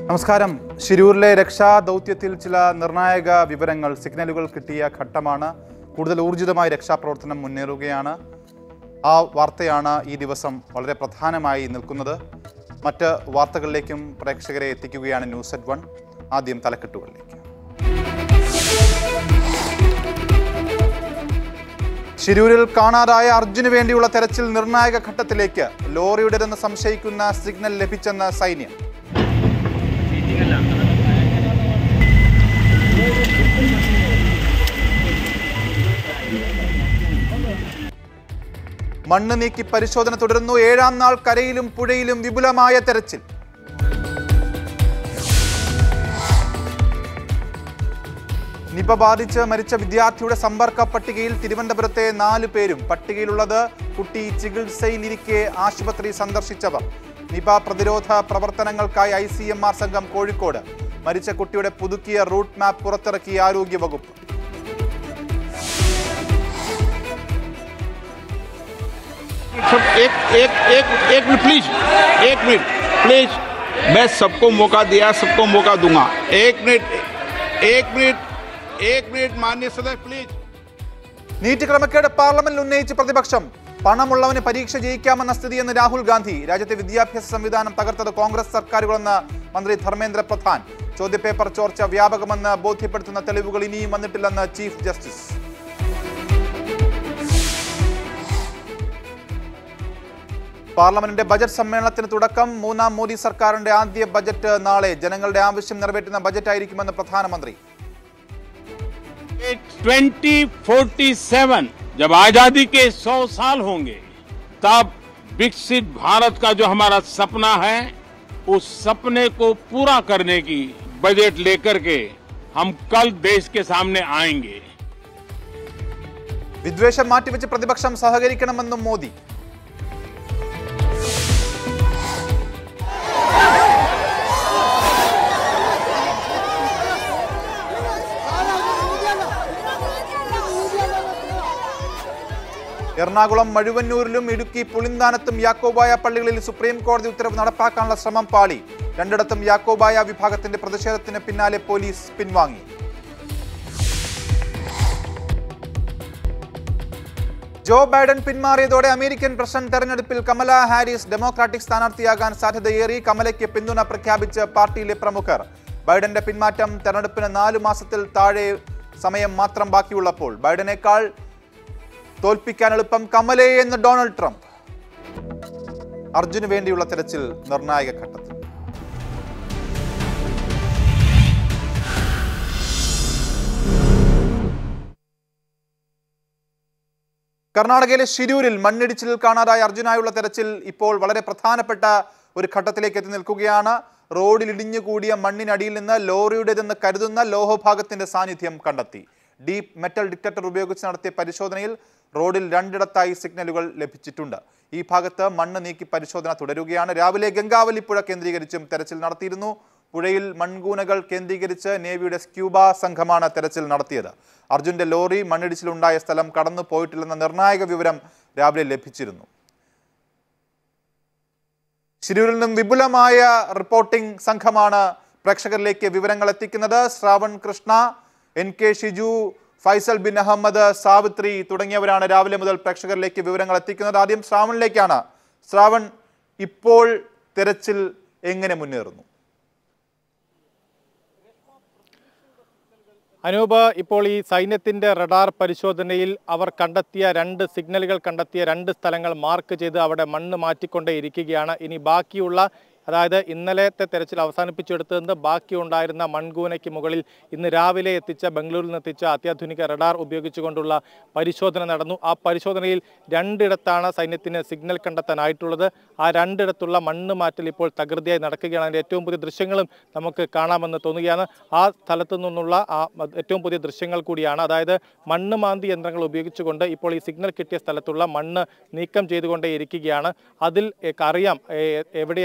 നമസ്കാരം ശിരൂരിലെ രക്ഷാ ദൗത്യത്തിൽ ചില നിർണായക വിവരങ്ങൾ സിഗ്നലുകൾ കിട്ടിയ ഘട്ടമാണ് കൂടുതൽ ഊർജിതമായ രക്ഷാപ്രവർത്തനം മുന്നേറുകയാണ് ആ വാർത്തയാണ് ഈ ദിവസം വളരെ പ്രധാനമായി നിൽക്കുന്നത് മറ്റ് വാർത്തകളിലേക്കും പ്രേക്ഷകരെ എത്തിക്കുകയാണ് ന്യൂസ് അറ്റ് വൺ ആദ്യം തലക്കെട്ടുകളിലേക്ക് ശിരൂരിൽ കാണാതായ അർജുന് വേണ്ടിയുള്ള തെരച്ചിൽ നിർണായക ഘട്ടത്തിലേക്ക് ലോറിയുടേതെന്ന് സംശയിക്കുന്ന സിഗ്നൽ ലഭിച്ചെന്ന് സൈന്യം മണ്ണ് നീക്കി പരിശോധന തുടരുന്നു ഏഴാം നാൾ കരയിലും പുഴയിലും വിപുലമായ തെരച്ചിൽ നിപ ബാധിച്ച് മരിച്ച വിദ്യാർത്ഥിയുടെ സമ്പർക്ക പട്ടികയിൽ തിരുവനന്തപുരത്തെ നാല് പേരും പട്ടികയിലുള്ളത് കുട്ടി ചികിത്സയിലിരിക്കെ ആശുപത്രി സന്ദർശിച്ചവർ നിപ പ്രതിരോധ പ്രവർത്തനങ്ങൾക്കായി ഐ സി എം ആർ സംഘം കോഴിക്കോട് മരിച്ച കുട്ടിയുടെ പുതുക്കിയ റൂട്ട് മാപ്പ് പുറത്തിറക്കി ആരോഗ്യവകുപ്പ് सब एक एक एक एक मिनट प्लीज एक मिनट प्लीज मैं सबको मौका दिया सबको मौका दूंगा एक मिनट एक मिनट एक मिनट माननीय सदस्य प्लीज നീറ്റ് ക്രമക്കേട് പാർലമെന്റിൽ ഉന്നയിച്ച് പ്രതിപക്ഷം പണമുള്ളവന് പരീക്ഷ ജയിക്കാമെന്ന സ്ഥിതിയെന്ന് രാഹുൽ ഗാന്ധി രാജ്യത്തെ വിദ്യാഭ്യാസ സംവിധാനം തകർത്തത് കോൺഗ്രസ് സർക്കാരുകളെന്ന് മന്ത്രി ധർമ്മേന്ദ്ര പ്രധാൻ ചോദ്യപേപ്പർ ചോർച്ച വ്യാപകമെന്ന് ബോധ്യപ്പെടുത്തുന്ന തെളിവുകൾ ഇനിയും വന്നിട്ടില്ലെന്ന് ചീഫ് ജസ്റ്റിസ് പാർലമെന്റിന്റെ ബജറ്റ് സമ്മേളനത്തിന് തുടക്കം മൂന്നാം മോദി സർക്കാരിന്റെ ആദ്യ ബജറ്റ് നാളെ ജനങ്ങളുടെ ആവശ്യം നിറവേറ്റുന്ന ബജറ്റായിരിക്കുമെന്ന് പ്രധാനമന്ത്രി 2047 जब आजादी के 100 साल होंगे तब विकसित भारत का जो हमारा सपना है उस सपने को पूरा करने की बजट लेकर के हम कल देश के सामने आएंगे വിദ്വേഷം മാറ്റിവെച്ച് പ്രതിപക്ഷം സഹകരിക്കണമെന്നും മോദി എറണാകുളം മഴുവന്നൂരിലും ഇടുക്കി പുളിന്താനത്തും യാക്കോബായ പള്ളികളിൽ സുപ്രീം കോടതി ഉത്തരവ് നടപ്പാക്കാനുള്ള ശ്രമം പാളി രണ്ടിടത്തും യാക്കോബായ വിഭാഗത്തിന്റെ പ്രതിഷേധത്തിന് പിന്നാലെ പോലീസ് പിൻവാങ്ങി ജോ ബൈഡൻ പിന്മാറിയതോടെ അമേരിക്കൻ പ്രസിഡന്റ് തെരഞ്ഞെടുപ്പിൽ കമല ഹാരിസ് ഡെമോക്രാറ്റിക് സ്ഥാനാർത്ഥിയാകാൻ സാധ്യതയേറി കമലയ്ക്ക് പിന്തുണ പ്രഖ്യാപിച്ച് പാർട്ടിയിലെ പ്രമുഖർ ബൈഡന്റെ പിന്മാറ്റം തെരഞ്ഞെടുപ്പിന് നാലു മാസത്തിൽ താഴെ സമയം മാത്രം ബാക്കിയുള്ളപ്പോൾ ബൈഡനേക്കാൾ തോൽപ്പിക്കാൻ എളുപ്പം കമലയെ എന്ന് ഡൊണാൾഡ് ട്രംപ് അർജുന് വേണ്ടിയുള്ള തെരച്ചിൽ നിർണായക ഘട്ടത്തിൽ കർണാടകയിലെ ഷിരൂരിൽ മണ്ണിടിച്ചിലിൽ കാണാതായ അർജുനായുള്ള തെരച്ചിൽ ഇപ്പോൾ വളരെ പ്രധാനപ്പെട്ട ഒരു ഘട്ടത്തിലേക്ക് എത്തി നിൽക്കുകയാണ് റോഡിൽ ഇടിഞ്ഞുകൂടിയ മണ്ണിനടിയിൽ നിന്ന് ലോറിയുടേതെന്ന് കരുതുന്ന ലോഹഭാഗത്തിന്റെ സാന്നിധ്യം കണ്ടെത്തി ഡീപ് മെറ്റൽ ഡിറ്റക്ടർ ഉപയോഗിച്ച് നടത്തിയ പരിശോധനയിൽ റോഡിൽ രണ്ടിടത്തായി സിഗ്നലുകൾ ലഭിച്ചിട്ടുണ്ട് ഈ ഭാഗത്ത് മണ്ണ് നീക്കി പരിശോധന തുടരുകയാണ് രാവിലെ ഗംഗാവലിപ്പുഴ കേന്ദ്രീകരിച്ചും തെരച്ചിൽ നടത്തിയിരുന്നു പുഴയിൽ മൺകൂനകൾ കേന്ദ്രീകരിച്ച് നേവിയുടെ സ്ക്യൂബ സംഘമാണ് തെരച്ചിൽ നടത്തിയത് അർജുന്റെ ലോറി മണ്ണിടിച്ചിലുണ്ടായ സ്ഥലം കടന്നു പോയിട്ടില്ലെന്ന നിർണായക വിവരം രാവിലെ ലഭിച്ചിരുന്നു ശിരൂരിൽ നിന്നും വിപുലമായ റിപ്പോർട്ടിംഗ് സംഘമാണ് പ്രേക്ഷകരിലേക്ക് വിവരങ്ങൾ എത്തിക്കുന്നത് ശ്രാവൺ കൃഷ്ണ എൻ കെ ഷിജു ഫൈസൽ ബിൻ അഹമ്മദ് സാവിത്രി തുടങ്ങിയവരാണ് രാവിലെ മുതൽ പ്രേക്ഷകരിലേക്ക് വിവരങ്ങൾ എത്തിക്കുന്നത് ആദ്യം ശ്രാവണിലേക്കാണ് ശ്രാവൺ ഇപ്പോൾ തെരച്ചിൽ എങ്ങനെ മുന്നേറുന്നു അനൂപ് ഇപ്പോൾ ഈ സൈന്യത്തിന്റെ റഡാർ പരിശോധനയിൽ അവർ കണ്ടെത്തിയ രണ്ട് സിഗ്നലുകൾ കണ്ടെത്തിയ രണ്ട് സ്ഥലങ്ങൾ മാർക്ക് ചെയ്ത് അവിടെ മണ്ണ് മാറ്റിക്കൊണ്ടേ ഇരിക്കുകയാണ് ഇനി ബാക്കിയുള്ള അതായത് ഇന്നലത്തെ തെരച്ചിൽ അവസാനിപ്പിച്ചെടുത്തത് ബാക്കി ഉണ്ടായിരുന്ന മൺകൂനയ്ക്ക് മുകളിൽ ഇന്ന് രാവിലെ എത്തിച്ച ബംഗളൂരിൽ നിന്ന് എത്തിച്ച അത്യാധുനിക റഡാർ ഉപയോഗിച്ചുകൊണ്ടുള്ള പരിശോധന നടന്നു ആ പരിശോധനയിൽ രണ്ടിടത്താണ് സൈന്യത്തിന് സിഗ്നൽ കണ്ടെത്താനായിട്ടുള്ളത് ആ രണ്ടിടത്തുള്ള മണ്ണ് മാറ്റൽ ഇപ്പോൾ തകൃതിയായി നടക്കുകയാണ് അതിൻ്റെ ഏറ്റവും പുതിയ ദൃശ്യങ്ങളും നമുക്ക് കാണാമെന്ന് തോന്നുകയാണ് ആ സ്ഥലത്തു നിന്നുള്ള ആ ഏറ്റവും പുതിയ ദൃശ്യങ്ങൾ കൂടിയാണ് അതായത് മണ്ണ് മാന്തി യന്ത്രങ്ങൾ ഉപയോഗിച്ചുകൊണ്ട് ഇപ്പോൾ ഈ സിഗ്നൽ കിട്ടിയ സ്ഥലത്തുള്ള മണ്ണ് നീക്കം ചെയ്തുകൊണ്ടേ ഇരിക്കുകയാണ് അതിൽ ഏ, അറിയാം ഏ, എവിടെയാണ് അർജുൻ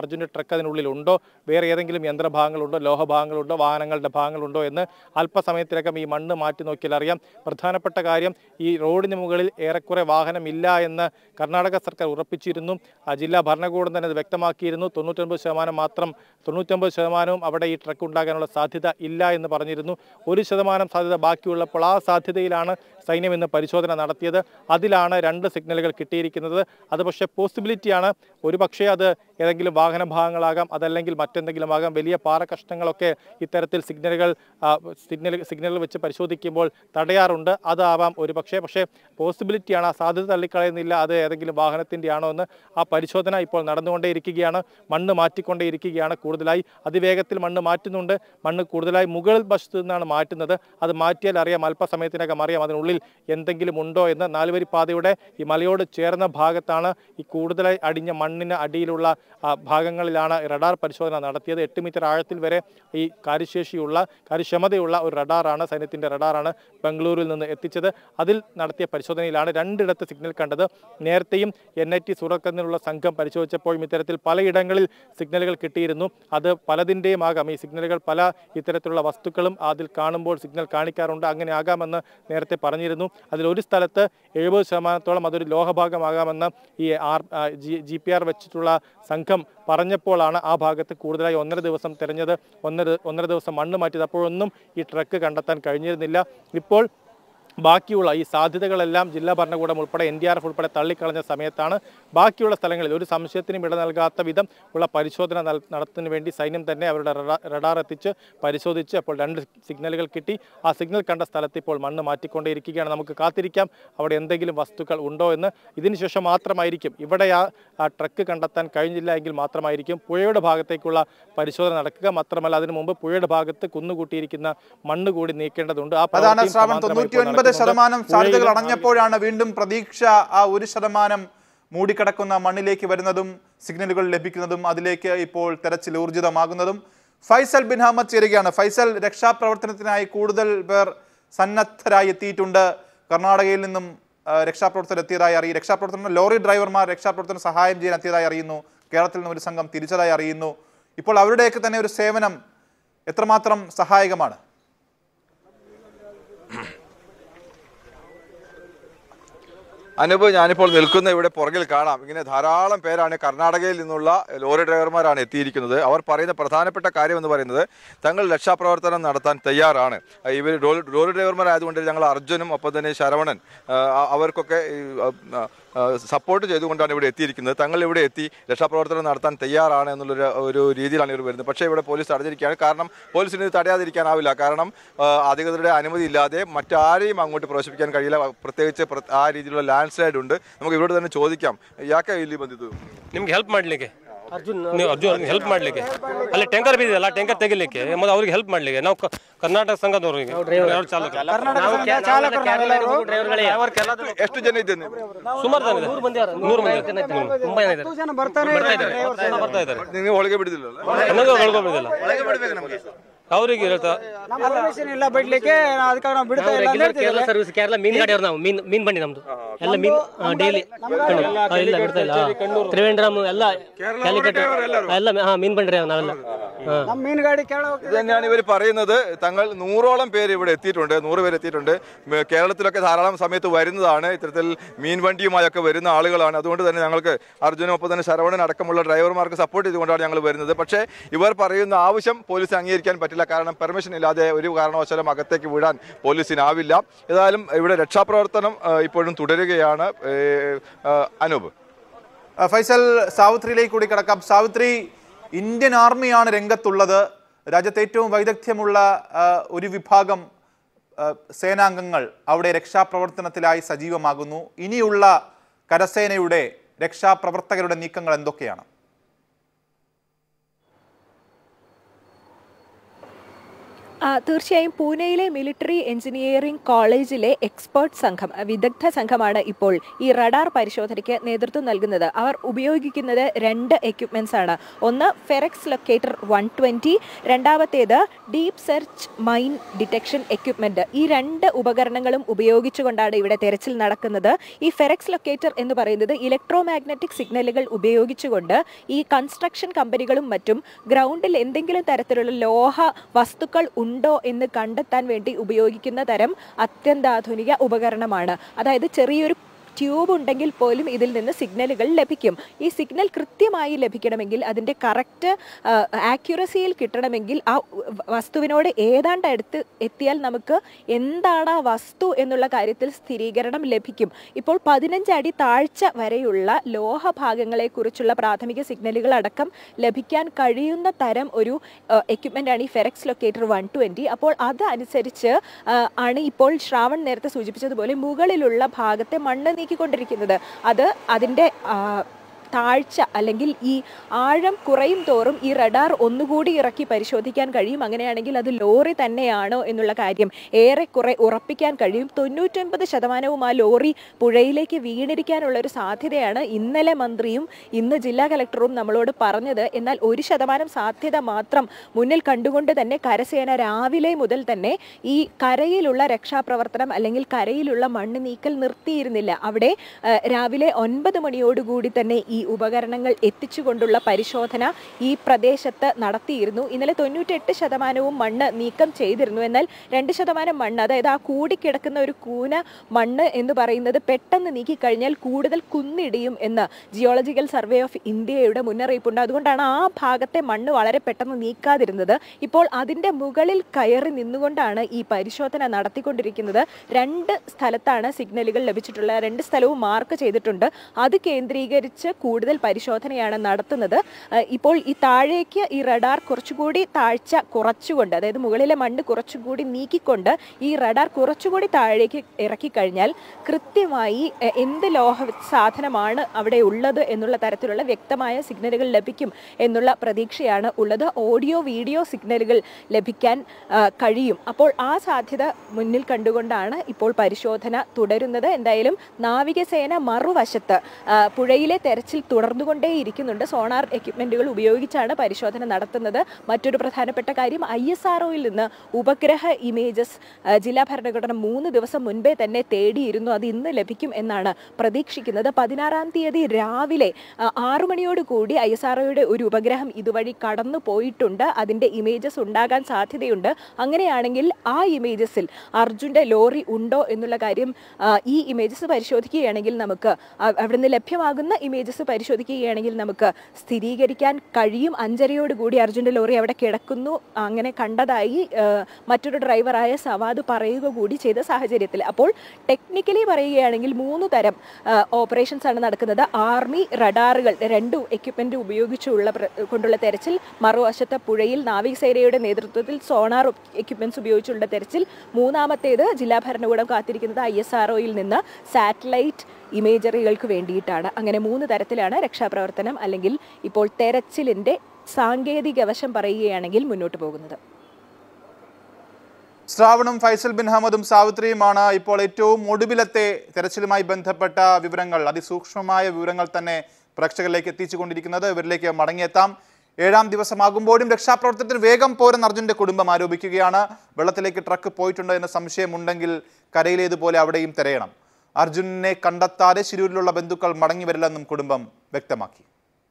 അർജുൻ്റെ ട്രക്ക് അതിനുള്ളിൽ ഉണ്ടോ വേറെ ഏതെങ്കിലും യന്ത്രഭാഗങ്ങളുണ്ടോ ലോഹഭാഗങ്ങളുണ്ടോ വാഹനങ്ങളുടെ ഭാഗങ്ങളുണ്ടോ എന്ന് അല്പസമയത്തിനകം ഈ മണ്ണ് മാറ്റി നോക്കിയാൽ അറിയാം പ്രധാനപ്പെട്ട കാര്യം ഈ റോഡിന് മുകളിൽ ഏറെക്കുറെ വാഹനമില്ല എന്ന് കർണാടക സർക്കാർ ഉറപ്പിച്ചിരുന്നു ആ ജില്ലാ ഭരണകൂടം തന്നെ അത് വ്യക്തമാക്കിയിരുന്നു തൊണ്ണൂറ്റൊൻപത് ശതമാനം മാത്രം തൊണ്ണൂറ്റൊമ്പത് ശതമാനവും അവിടെ ഈ ട്രക്ക് ഉണ്ടാകാനുള്ള സാധ്യത ഇല്ല എന്ന് പറഞ്ഞിരുന്നു ഒരു ശതമാനം സാധ്യത ബാക്കിയുള്ളപ്പോൾ ആ സാധ്യതയിലാണ് സൈന്യം ഇന്ന് പരിശോധന നടത്തിയത് അതിലാണ് രണ്ട് സിഗ്നലുകൾ കിട്ടിയിരിക്കുന്നത് അത് പക്ഷേ പോസിബിലിറ്റിയാണ് ഒരു പക്ഷേ അത് ഏതെങ്കിലും വാഹന ഭാഗങ്ങളാകാം അതല്ലെങ്കിൽ മറ്റെന്തെങ്കിലും ആകാം വലിയ പാറ കഷ്ണങ്ങളൊക്കെ ഇത്തരത്തിൽ സിഗ്നലുകൾ ആ, സിഗ്നൽ സിഗ്നലുകൾ വെച്ച് പരിശോധിക്കുമ്പോൾ തടയാറുണ്ട് അതാവാം ഒരു പക്ഷേ പക്ഷേ പോസിബിലിറ്റിയാണ് ആ സാധ്യത തള്ളിക്കളയുന്നില്ല അത് ഏതെങ്കിലും വാഹനത്തിൻ്റെ ആണോ എന്ന് ആ പരിശോധന ഇപ്പോൾ നടന്നുകൊണ്ടേയിരിക്കുകയാണ് മണ്ണ് മാറ്റിക്കൊണ്ടേയിരിക്കുകയാണ് കൂടുതലായി അതിവേഗത്തിൽ മണ്ണ് മാറ്റുന്നുണ്ട് മണ്ണ് കൂടുതലായി മുകൾ വശത്തു നിന്നാണ് മാറ്റുന്നത് അത് മാറ്റിയാൽ അറിയാം അല്പസമയത്തിനകം അറിയാം അതിനുള്ളിൽ എന്തെങ്കിലും ഉണ്ടോ എന്ന് നാലുവരി പാതയുടെ ഈ മലയോട് ചേർന്ന ഭാഗത്താണ് ഈ കൂടുതലായി അടിഞ്ഞ മണ്ണിന് അടിയിലുള്ള ആ, ഭാഗങ്ങളിലാണ് റഡാർ പരിശോധന നടത്തിയത് എട്ട് മീറ്റർ ആഴത്തിൽ വരെ ഈ കാര്യശേഷിയുള്ള കാര്യക്ഷമതയുള്ള ഒരു റഡാറാണ് സൈന്യത്തിൻ്റെ റഡാറാണ് ബംഗളൂരുവിൽ നിന്ന് എത്തിച്ചത് അതിൽ നടത്തിയ പരിശോധനയിലാണ് രണ്ടിടത്ത് സിഗ്നൽ കണ്ടത് നേരത്തെയും എൻ ഐ ടി സൂറത്തിൽ നിന്നുള്ള സംഘം പരിശോധിച്ചപ്പോഴും ഇത്തരത്തിൽ പലയിടങ്ങളിൽ സിഗ്നലുകൾ കിട്ടിയിരുന്നു അത് പലതിൻ്റെയും ആകാം ഈ സിഗ്നലുകൾ പല ഇത്തരത്തിലുള്ള വസ്തുക്കളും അതിൽ കാണുമ്പോൾ സിഗ്നൽ കാണിക്കാറുണ്ട് അങ്ങനെ ആകാമെന്ന് നേരത്തെ പറഞ്ഞിരുന്നു അതിൽ ഒരു സ്ഥലത്ത് എഴുപത് ശതമാനത്തോളം അതൊരു ലോഹഭാഗമാകാമെന്ന് ഈ R G G P R വെച്ചിട്ടുള്ള സംഘം പറഞ്ഞപ്പോഴാണ് ആ ഭാഗത്ത് കൂടുതലായി ഒന്നര ദിവസം തിരഞ്ഞത് ഒന്നര ഒന്നര ദിവസം മണ്ണ് മാറ്റിയത് അപ്പോഴൊന്നും ഈ ട്രക്ക് കണ്ടെത്താൻ കഴിഞ്ഞിരുന്നില്ല ഇപ്പോൾ ബാക്കിയുള്ള ഈ സാധ്യതകളെല്ലാം ജില്ലാ ഭരണകൂടം ഉൾപ്പെടെ എൻ ഡി ആർ എഫ് ഉൾപ്പെടെ തള്ളിക്കളഞ്ഞ സമയത്താണ് ബാക്കിയുള്ള സ്ഥലങ്ങളിൽ ഒരു സംശയത്തിനും ഇട നൽകാത്ത വിധം ഉള്ള പരിശോധന നൽ- നടത്തുന്നതിന് വേണ്ടി സൈന്യം തന്നെ അവരുടെ റഡാ- റഡാർ എത്തിച്ച് പരിശോധിച്ച് അപ്പോൾ രണ്ട് സിഗ്നലുകൾ കിട്ടി ആ സിഗ്നൽ കണ്ട സ്ഥലത്ത് ഇപ്പോൾ മണ്ണ് മാറ്റിക്കൊണ്ടേയിരിക്കുകയാണ് നമുക്ക് കാത്തിരിക്കാം അവിടെ എന്തെങ്കിലും വസ്തുക്കൾ ഉണ്ടോ എന്ന് ഇതിനുശേഷം മാത്രമായിരിക്കും ഇവിടെ ആ ആ ട്രക്ക് കണ്ടെത്താൻ കഴിഞ്ഞില്ല എങ്കിൽ മാത്രമായിരിക്കും പുഴയുടെ ഭാഗത്തേക്കുള്ള പരിശോധന നടക്കുക മാത്രമല്ല അതിനു മുമ്പ് പുഴയുടെ ഭാഗത്ത് കുന്നുകൂട്ടിയിരിക്കുന്ന മണ്ണ് കൂടി നീക്കേണ്ടതുണ്ട് ആ അതാണ് പ്രവൃത്തിയും ശ്രാവൺ സമാന്തരമായി തൊണ്ണൂറ്റി ഇപ്പോൾ ഒൻപത് നടക്കുന്നുണ്ട്. ശതമാനം സാധ്യതകൾ പുഴയിലും അടഞ്ഞപ്പോഴാണ് വീണ്ടും പ്രതീക്ഷ ആ ഒരു ശതമാനം മൂടിക്കിടക്കുന്ന മണ്ണിലേക്ക് വരുന്നതും സിഗ്നലുകൾ ലഭിക്കുന്നതും അതിലേക്ക് ഇപ്പോൾ തെരച്ചിൽ ഊർജിതമാകുന്നതും ഫൈസൽ ബിൻ അഹമ്മദ് ചേരുകയാണ് ഫൈസൽ രക്ഷാപ്രവർത്തനത്തിനായി കൂടുതൽ പേർ സന്നദ്ധരായി എത്തിയിട്ടുണ്ട് കർണാടകയിൽ നിന്നും ആ, രക്ഷാപ്രവർത്തകർ എത്തിയതായി അറിയും രക്ഷാപ്രവർത്തനം ലോറി ഡ്രൈവർമാർ രക്ഷാപ്രവർത്തനം സഹായം ചെയ്യാൻ എത്തിയതായി അറിയുന്നു കേരളത്തിൽ നിന്ന് ഒരു സംഘം തിരിച്ചതായി അറിയുന്നു ഇപ്പോൾ അവരുടെയൊക്കെ തന്നെ ഒരു സേവനം എത്രമാത്രം സഹായകമാണ് അനൂപ് ഞാനിപ്പോൾ നിൽക്കുന്ന ഇവിടെ പുറകിൽ കാണാം ഇങ്ങനെ ധാരാളം പേരാണ് കർണാടകയിൽ നിന്നുള്ള ലോറി ഡ്രൈവർമാരാണ് എത്തിയിരിക്കുന്നത് അവർ പറയുന്ന പ്രധാനപ്പെട്ട കാര്യം എന്ന് പറയുന്നത് തങ്ങൾ രക്ഷാപ്രവർത്തനം നടത്താൻ തയ്യാറാണ് അഹ് ഇവർ ലോറി ലോറി ഡ്രൈവർമാരായതുകൊണ്ട് ഞങ്ങൾ അർജുനും ഒപ്പം തന്നെ ശരവണൻ ആഹ് അവർക്കൊക്കെ ഈ, ആഹ്, ആഹ്, സപ്പോർട്ട് ചെയ്തുകൊണ്ടാണ് ഇവിടെ എത്തിയിരിക്കുന്നത് തങ്ങൾ ഇവിടെ എത്തി രക്ഷാപ്രവർത്തനം നടത്താൻ തയ്യാറാണ് എന്നുള്ളൊരു ഒരു രീതിയിലാണ് ഇവർ വരുന്നത് പക്ഷേ ഇവിടെ പോലീസ് തടഞ്ഞിരിക്കുകയാണ് കാരണം പോലീസിന് ഇത് തടയാതിരിക്കാനാവില്ല കാരണം ആഹ്, അധികൃതരുടെ അനുമതി ഇല്ലാതെ മറ്റാരെയും അങ്ങോട്ട് പ്രവേശിപ്പിക്കാൻ കഴിയില്ല പ്രത്യേകിച്ച് പ്ര- ആ രീതിയിലുള്ള ലാൻഡ് സ്ലൈഡ് ഉണ്ട് നമുക്ക് ഇവിടെ തന്നെ ചോദിക്കാം ಯಾಕೆ ಇಲ್ಲಿ ಬಂದಿದ್ದು ನಿಮ್ಗೆ ಹೆಲ್ಪ್ ಮಾಡ್ಲಿಕ್ಕೆ ನೀವು ಅರ್ಜುನ್ ಹೆಲ್ಪ್ ಮಾಡ್ಲಿಕ್ಕೆ ಅಲ್ಲಿ ಟ್ಯಾಂಕರ್ ಬಿದ್ದಿದೆಯಲ್ಲ ಟ್ಯಾಂಕರ್ ತೆಗಿಲಿಕ್ಕೆ ಮತ್ತೆ ಅವ್ರಿಗೆ ಹೆಲ್ಪ್ ಮಾಡ್ಲಿಕ್ಕೆ ನಾವು ಕ- ಕರ್ನಾಟಕ ಸಂಘದವ್ರಿಗೆ ಡ್ರೈವರ್ ಚಾಲಕರು ಎಷ್ಟು ಜನ ಇದ್ದೇನೆ ನೀವು? ಸುಮಾರು ಜನ ಇದೆ ನೂರು ಮಂದಿ ನೂರು ಮಂದಿ ತುಂಬಾ ಜನ ಇದ್ದಾರೆ ಬರ್ತಾ ಇದ್ದಾರೆ ಬರ್ತಾ ಇದ್ದಾರೆ ನೀವು ಒಳಗೆ ಬಿಡುದಿಲ್ಲ ಅನ್ನೋದು ಒಳಗೋಗ್ಬಿಡಿದಿಲ್ಲ ಅವ್ರಿಗೆ ಹೇಳ್ತಾ ನಮ್ಮ ಪರ್ಮಿಷನ್ ಇಲ್ಲ ಬಿಡ್ಲಿಕ್ಕೆ ಅದಕ್ಕೆ ನಾವು ಬಿಡ್ತಾ ಇಲ್ಲ ಅಂತ ಹೇಳ್ತಿದ್ದಾರೆ. ಕೇರಳ ಸರ್ವಿಸ್ ಕೇರಳ ಮೀನ್ ಗಾಡಿಯವ್ರು ನಾವು ಮೀನ್ ಮೀನ್ ಬಂಡಿ ನಮ್ದು ಎಲ್ಲ ಮೀನ್ ಡೈಲಿ ಇಲ್ಲ ಬಿಡ್ತಾ ಇಲ್ಲ ತ್ರಿವೇಂದ್ರಮ್ ಎಲ್ಲ ಕ್ಯಾಲಿಕಟ್ ಎಲ್ಲ ಹಾ ಮೀನ್ ಬಂಡ್ರಿ ನಾವೆಲ್ಲ ಹಾ ನಮ್ಮ ಮೀನು ಗಾಡಿ ಕೇಳ ഇത് തന്നെയാണ് ഇവർ പറയുന്നത് തങ്ങൾ നൂറോളം പേര് ഇവിടെ എത്തിയിട്ടുണ്ട് നൂറ് പേര് എത്തിയിട്ടുണ്ട് മ- കേരളത്തിലൊക്കെ ധാരാളം സമയത്ത് വരുന്നതാണ് ഇത്തരത്തിൽ മീൻ വണ്ടിയുമായൊക്കെ വരുന്ന ആളുകളാണ് അതുകൊണ്ട് തന്നെ ഞങ്ങൾക്ക് അർജുനും ഒപ്പം തന്നെ ശരവണൻ അടക്കമുള്ള ഡ്രൈവർമാർക്ക് സപ്പോർട്ട് ചെയ്തുകൊണ്ടാണ് ഞങ്ങൾ വരുന്നത് പക്ഷേ ഇവർ പറയുന്ന ആവശ്യം പോലീസ് അംഗീകരിക്കാൻ പറ്റില്ല കാരണം പെർമിഷൻ ഇല്ലാതെ ഒരു കാരണവശാലും അകത്തേക്ക് വിടാൻ പോലീസിനാവില്ല ഏതായാലും ഇവിടെ രക്ഷാപ്രവർത്തനം ആ, ഇപ്പോഴും തുടരുകയാണ് ഏ, ആ, അനൂപ് ആ, ഫൈസൽ സാവിത്രിയിലേക്ക് കൂടി കിടക്കാം സാവിത്രി ഇന്ത്യൻ ആർമിയാണ് രംഗത്തുള്ളത് രാജ്യത്തെ ഏറ്റവും വൈദഗ്ധ്യമുള്ള ആ, ഒരു വിഭാഗം ആ, സേനാംഗങ്ങൾ അവിടെ രക്ഷാപ്രവർത്തനത്തിലായി സജീവമാകുന്നു ഇനിയുള്ള കരസേനയുടെ രക്ഷാപ്രവർത്തകരുടെ നീക്കങ്ങൾ എന്തൊക്കെയാണ് ആ, തീർച്ചയായും പൂനെയിലെ മിലിറ്ററി എഞ്ചിനീയറിംഗ് കോളേജിലെ എക്സ്പേർട്ട് സംഘം ആ, വിദഗ്ധ സംഘമാണ് ഇപ്പോൾ ഈ റഡാർ പരിശോധനയ്ക്ക് നേതൃത്വം നൽകുന്നത് അവർ ഉപയോഗിക്കുന്നത് രണ്ട് എക്യുപ്മെന്റ്സ് ആണ് ഒന്ന് ഫെറക്സ് ലൊക്കേറ്റർ വൺ ട്വൻറ്റി രണ്ടാമത്തേത് deep search mine detection equipment ഈ രണ്ട് ഉപകരണങ്ങളും ഉപയോഗിച്ചുകൊണ്ടാണ് ഇവിടെ തെരച്ചിൽ നടക്കുന്നത് ഈ ഫെറക്സ് ലൊക്കേറ്റർ എന്ന് പറയുന്നത് ഇലക്ട്രോ മാഗ്നറ്റിക് സിഗ്നലുകൾ ഉപയോഗിച്ചുകൊണ്ട് ഈ കൺസ്ട്രക്ഷൻ കമ്പനികളും മറ്റും ഗ്രൗണ്ടിൽ എന്തെങ്കിലും തരത്തിലുള്ള ലോഹ വസ്തുക്കൾ ഉണ്ടോ എന്ന് കണ്ടെത്താൻ വേണ്ടി ഉപയോഗിക്കുന്ന തരം അത്യന്താധുനിക ഉപകരണമാണ് അതായത് ചെറിയൊരു ട്യൂബ് ഉണ്ടെങ്കിൽ പോലും ഇതിൽ നിന്ന് സിഗ്നലുകൾ ലഭിക്കും ഈ സിഗ്നൽ കൃത്യമായി ലഭിക്കണമെങ്കിൽ അതിൻ്റെ കറക്റ്റ് ആക്യുറസിയിൽ കിട്ടണമെങ്കിൽ ആ വസ്തുവിനോട് ഏതാണ്ട് അടുത്ത് എത്തിയാൽ നമുക്ക് എന്താണ് ആ വസ്തു എന്നുള്ള കാര്യത്തിൽ സ്ഥിരീകരണം ലഭിക്കും ഇപ്പോൾ പതിനഞ്ച് അടി താഴ്ച വരെയുള്ള ലോഹഭാഗങ്ങളെക്കുറിച്ചുള്ള പ്രാഥമിക സിഗ്നലുകൾ അടക്കം ലഭിക്കാൻ കഴിയുന്ന തരം ഒരു എക്യുപ്മെൻ്റ് ആണ് ഈ ഫെറക്സ് ലൊക്കേറ്റർ വൺ ട്വൻറ്റി അപ്പോൾ അതനുസരിച്ച് ആ, ആണ് ഇപ്പോൾ ശ്രാവൺ നേരത്തെ സൂചിപ്പിച്ചതുപോലെ മുകളിലുള്ള ഭാഗത്തെ മണ്ണ് നീക്കിക്കൊണ്ടിരിക്കുന്നത് അത് അതിൻ്റെ ആ, താഴ്ച അല്ലെങ്കിൽ ഈ ആഴം കുറയും തോറും ഈ റഡാർ ഒന്നുകൂടി ഇറക്കി പരിശോധിക്കാൻ കഴിയും അങ്ങനെയാണെങ്കിൽ അത് ലോറി തന്നെയാണോ എന്നുള്ള കാര്യം ഏറെക്കുറെ ഉറപ്പിക്കാൻ കഴിയും തൊണ്ണൂറ്റൊൻപത് ശതമാനവും ആ ലോറി പുഴയിലേക്ക് വീണിരിക്കാനുള്ള ഒരു സാധ്യതയാണ് ഇന്നലെ മന്ത്രിയും ഇന്ന് ജില്ലാ കലക്ടറും നമ്മളോട് പറഞ്ഞത് എന്നാൽ ഒരു ശതമാനം സാധ്യത മാത്രം മുന്നിൽ കണ്ടുകൊണ്ട് തന്നെ കരസേന രാവിലെ മുതൽ തന്നെ ഈ കരയിലുള്ള രക്ഷാപ്രവർത്തനം അല്ലെങ്കിൽ കരയിലുള്ള മണ്ണ് നീക്കൽ നിർത്തിയിരുന്നില്ല അവിടെ ആ, രാവിലെ ഒൻപത് മണിയോടുകൂടി തന്നെ ഈ ഉപകരണങ്ങൾ എത്തിച്ചുകൊണ്ടുള്ള പരിശോധന ഈ പ്രദേശത്ത് നടത്തിയിരുന്നു ഇന്നലെ തൊണ്ണൂറ്റെട്ട് ശതമാനവും മണ്ണ് നീക്കം ചെയ്തിരുന്നു എന്നാൽ രണ്ട് ശതമാനം മണ്ണ് അതായത് ആ കൂടിക്കിടക്കുന്ന ഒരു കൂന മണ്ണ് എന്ന് പറയുന്നത് പെട്ടെന്ന് നീക്കിക്കഴിഞ്ഞാൽ കൂടുതൽ കുന്നിടിയും എന്ന് ജിയോളജിക്കൽ സർവേ ഓഫ് ഇന്ത്യയുടെ മുന്നറിയിപ്പുണ്ട് അതുകൊണ്ടാണ് ആ ഭാഗത്തെ മണ്ണ് വളരെ പെട്ടെന്ന് നീക്കാതിരുന്നത് ഇപ്പോൾ അതിൻ്റെ മുകളിൽ കയറി നിന്നുകൊണ്ടാണ് ഈ പരിശോധന നടത്തിക്കൊണ്ടിരിക്കുന്നത് രണ്ട് സ്ഥലത്താണ് സിഗ്നലുകൾ ലഭിച്ചിട്ടുള്ളത് രണ്ട് സ്ഥലവും മാർക്ക് ചെയ്തിട്ടുണ്ട് അത് കേന്ദ്രീകരിച്ച് കൂടുതൽ പരിശോധനയാണ് നടത്തുന്നത് ഏഹ് ഇപ്പോൾ ഈ താഴേക്ക് ഈ റഡാർ കുറച്ചുകൂടി താഴ്ച കുറച്ചുകൊണ്ട് അതായത് മുകളിലെ മണ്ണ് കുറച്ചുകൂടി നീക്കിക്കൊണ്ട് ഈ റഡാർ കുറച്ചുകൂടി താഴേക്ക് ഇറക്കി കഴിഞ്ഞാൽ കൃത്യമായി എ- എന്ത് ലോഹ സാധനമാണ് അവിടെ ഉള്ളത് എന്നുള്ള തരത്തിലുള്ള വ്യക്തമായ സിഗ്നലുകൾ ലഭിക്കും എന്നുള്ള പ്രതീക്ഷയാണ് ഉള്ളത് ഓഡിയോ വീഡിയോ സിഗ്നലുകൾ ലഭിക്കാൻ ആ, കഴിയും അപ്പോൾ ആ സാധ്യത മുന്നിൽ കണ്ടുകൊണ്ടാണ് ഇപ്പോൾ പരിശോധന തുടരുന്നത് എന്തായാലും നാവികസേന മറുവശത്ത് ആ, പുഴയിലെ തെരച്ചിൽ തുടർന്നുകൊണ്ടേയിരിക്കുന്നുണ്ട് സോണാർ എക്യുപ്മെന്റുകൾ ഉപയോഗിച്ചാണ് പരിശോധന നടത്തുന്നത് മറ്റൊരു പ്രധാനപ്പെട്ട കാര്യം ഐ എസ് ആർഒയിൽ നിന്ന് ഉപഗ്രഹ ഇമേജസ് ആ, ജില്ലാ ഭരണഘടന മൂന്ന് ദിവസം മുൻപേ തന്നെ തേടിയിരുന്നു അത് ഇന്ന് ലഭിക്കും എന്നാണ് പ്രതീക്ഷിക്കുന്നത് പതിനാറാം തീയതി രാവിലെ ആ, ആറു മണിയോട് കൂടി ഐ എസ് ആർഒയുടെ ഒരു ഉപഗ്രഹം ഇതുവഴി കടന്നു പോയിട്ടുണ്ട് അതിൻ്റെ ഇമേജസ് ഉണ്ടാകാൻ സാധ്യതയുണ്ട് അങ്ങനെയാണെങ്കിൽ ആ ഇമേജസിൽ അർജുൻ്റെ ലോറി ഉണ്ടോ എന്നുള്ള കാര്യം ആ, ഈ ഇമേജസ് പരിശോധിക്കുകയാണെങ്കിൽ നമുക്ക് അ- അവിടുന്ന് ലഭ്യമാകുന്ന ഇമേജസ് പരിശോധിക്കുകയാണെങ്കിൽ നമുക്ക് സ്ഥിരീകരിക്കാൻ കഴിയും അഞ്ചരയോട് കൂടി അർജുൻ്റെ ലോറി അവിടെ കിടക്കുന്നു അങ്ങനെ കണ്ടതായി ആ, മറ്റൊരു ഡ്രൈവറായ സവാദ് പറയുക കൂടി ചെയ്ത സാഹചര്യത്തിൽ അപ്പോൾ ടെക്നിക്കലി പറയുകയാണെങ്കിൽ മൂന്ന് തരം ഓപ്പറേഷൻസ് ആണ് നടക്കുന്നത് ആർമി റഡാറുകൾ രണ്ട് എക്യുപ്മെന്റ് ഉപയോഗിച്ചുള്ള പ്ര- കൊണ്ടുള്ള തെരച്ചിൽ മറുവശത്തെ പുഴയിൽ നാവികസേനയുടെ നേതൃത്വത്തിൽ സോണാർ എക്യുപ്മെന്റ്സ് ഉപയോഗിച്ചുള്ള തെരച്ചിൽ മൂന്നാമത്തേത് ജില്ലാ ഭരണകൂടം കാത്തിരിക്കുന്നത് ഐ എസ് ആർ നിന്ന് സാറ്റലൈറ്റ് ഇമേജറികൾക്ക് വേണ്ടിയിട്ടാണ് അങ്ങനെ മൂന്ന് തരത്തിലാണ് രക്ഷാപ്രവർത്തനം അല്ലെങ്കിൽ ഇപ്പോൾ തെരച്ചിലിന്റെ സാങ്കേതിക വശം പറയുകയാണെങ്കിൽ മുന്നോട്ട് പോകുന്നത് ശ്രാവണും ഫൈസൽ ബിൻ അഹമ്മദും സാവിത്രിയുമാണ് ഇപ്പോൾ ഏറ്റവും ഒടുവിലത്തെ തെരച്ചിലുമായി ബന്ധപ്പെട്ട വിവരങ്ങൾ അതിസൂക്ഷ്മമായ വിവരങ്ങൾ തന്നെ പ്രേക്ഷകരിലേക്ക് എത്തിച്ചുകൊണ്ടിരിക്കുന്നത് ഇവരിലേക്ക് മടങ്ങിയെത്താം ഏഴാം ദിവസമാകുമ്പോഴും രക്ഷാപ്രവർത്തനത്തിന് വേഗം പോരെന്ന് അർജുന്റെ കുടുംബം ആരോപിക്കുകയാണ് വെള്ളത്തിലേക്ക് ട്രക്ക് പോയിട്ടുണ്ടോ എന്ന സംശയമുണ്ടെങ്കിൽ കരയിലേതുപോലെ അവിടെയും തിരയണം അർജുനെ കണ്ടെത്താതെ ശിരൂരിലുള്ള ബന്ധുക്കൾ മടങ്ങി വരില്ലെന്നും കുടുംബം വ്യക്തമാക്കി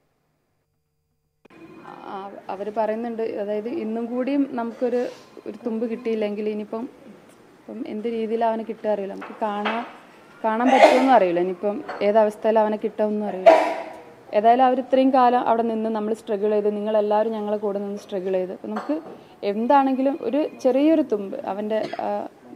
അവർ പറയുന്നുണ്ട് അതായത് ഇന്നും കൂടിയും നമുക്കൊരു ഒരു തുമ്പ് കിട്ടിയില്ലെങ്കിൽ ഇനിയിപ്പം ഇപ്പം എന്ത് രീതിയിൽ അവനെ കിട്ടുക അറിയില്ല നമുക്ക് കാണാൻ കാണാൻ പറ്റുമെന്നും അറിയില്ല ഇനിയിപ്പം ഏതവസ്ഥയിൽ അവനെ കിട്ടുമെന്നും അറിയില്ല ഏതായാലും അവർ ഇത്രയും കാലം അവിടെ നിന്ന് നമ്മൾ സ്ട്രഗിൾ ചെയ്ത് നിങ്ങളെല്ലാവരും ഞങ്ങളെ കൂടെ നിന്ന് സ്ട്രഗിൾ ചെയ്ത് അപ്പം നമുക്ക് എന്താണെങ്കിലും ഒരു ചെറിയൊരു തുമ്പ് അവൻ്റെ ആ,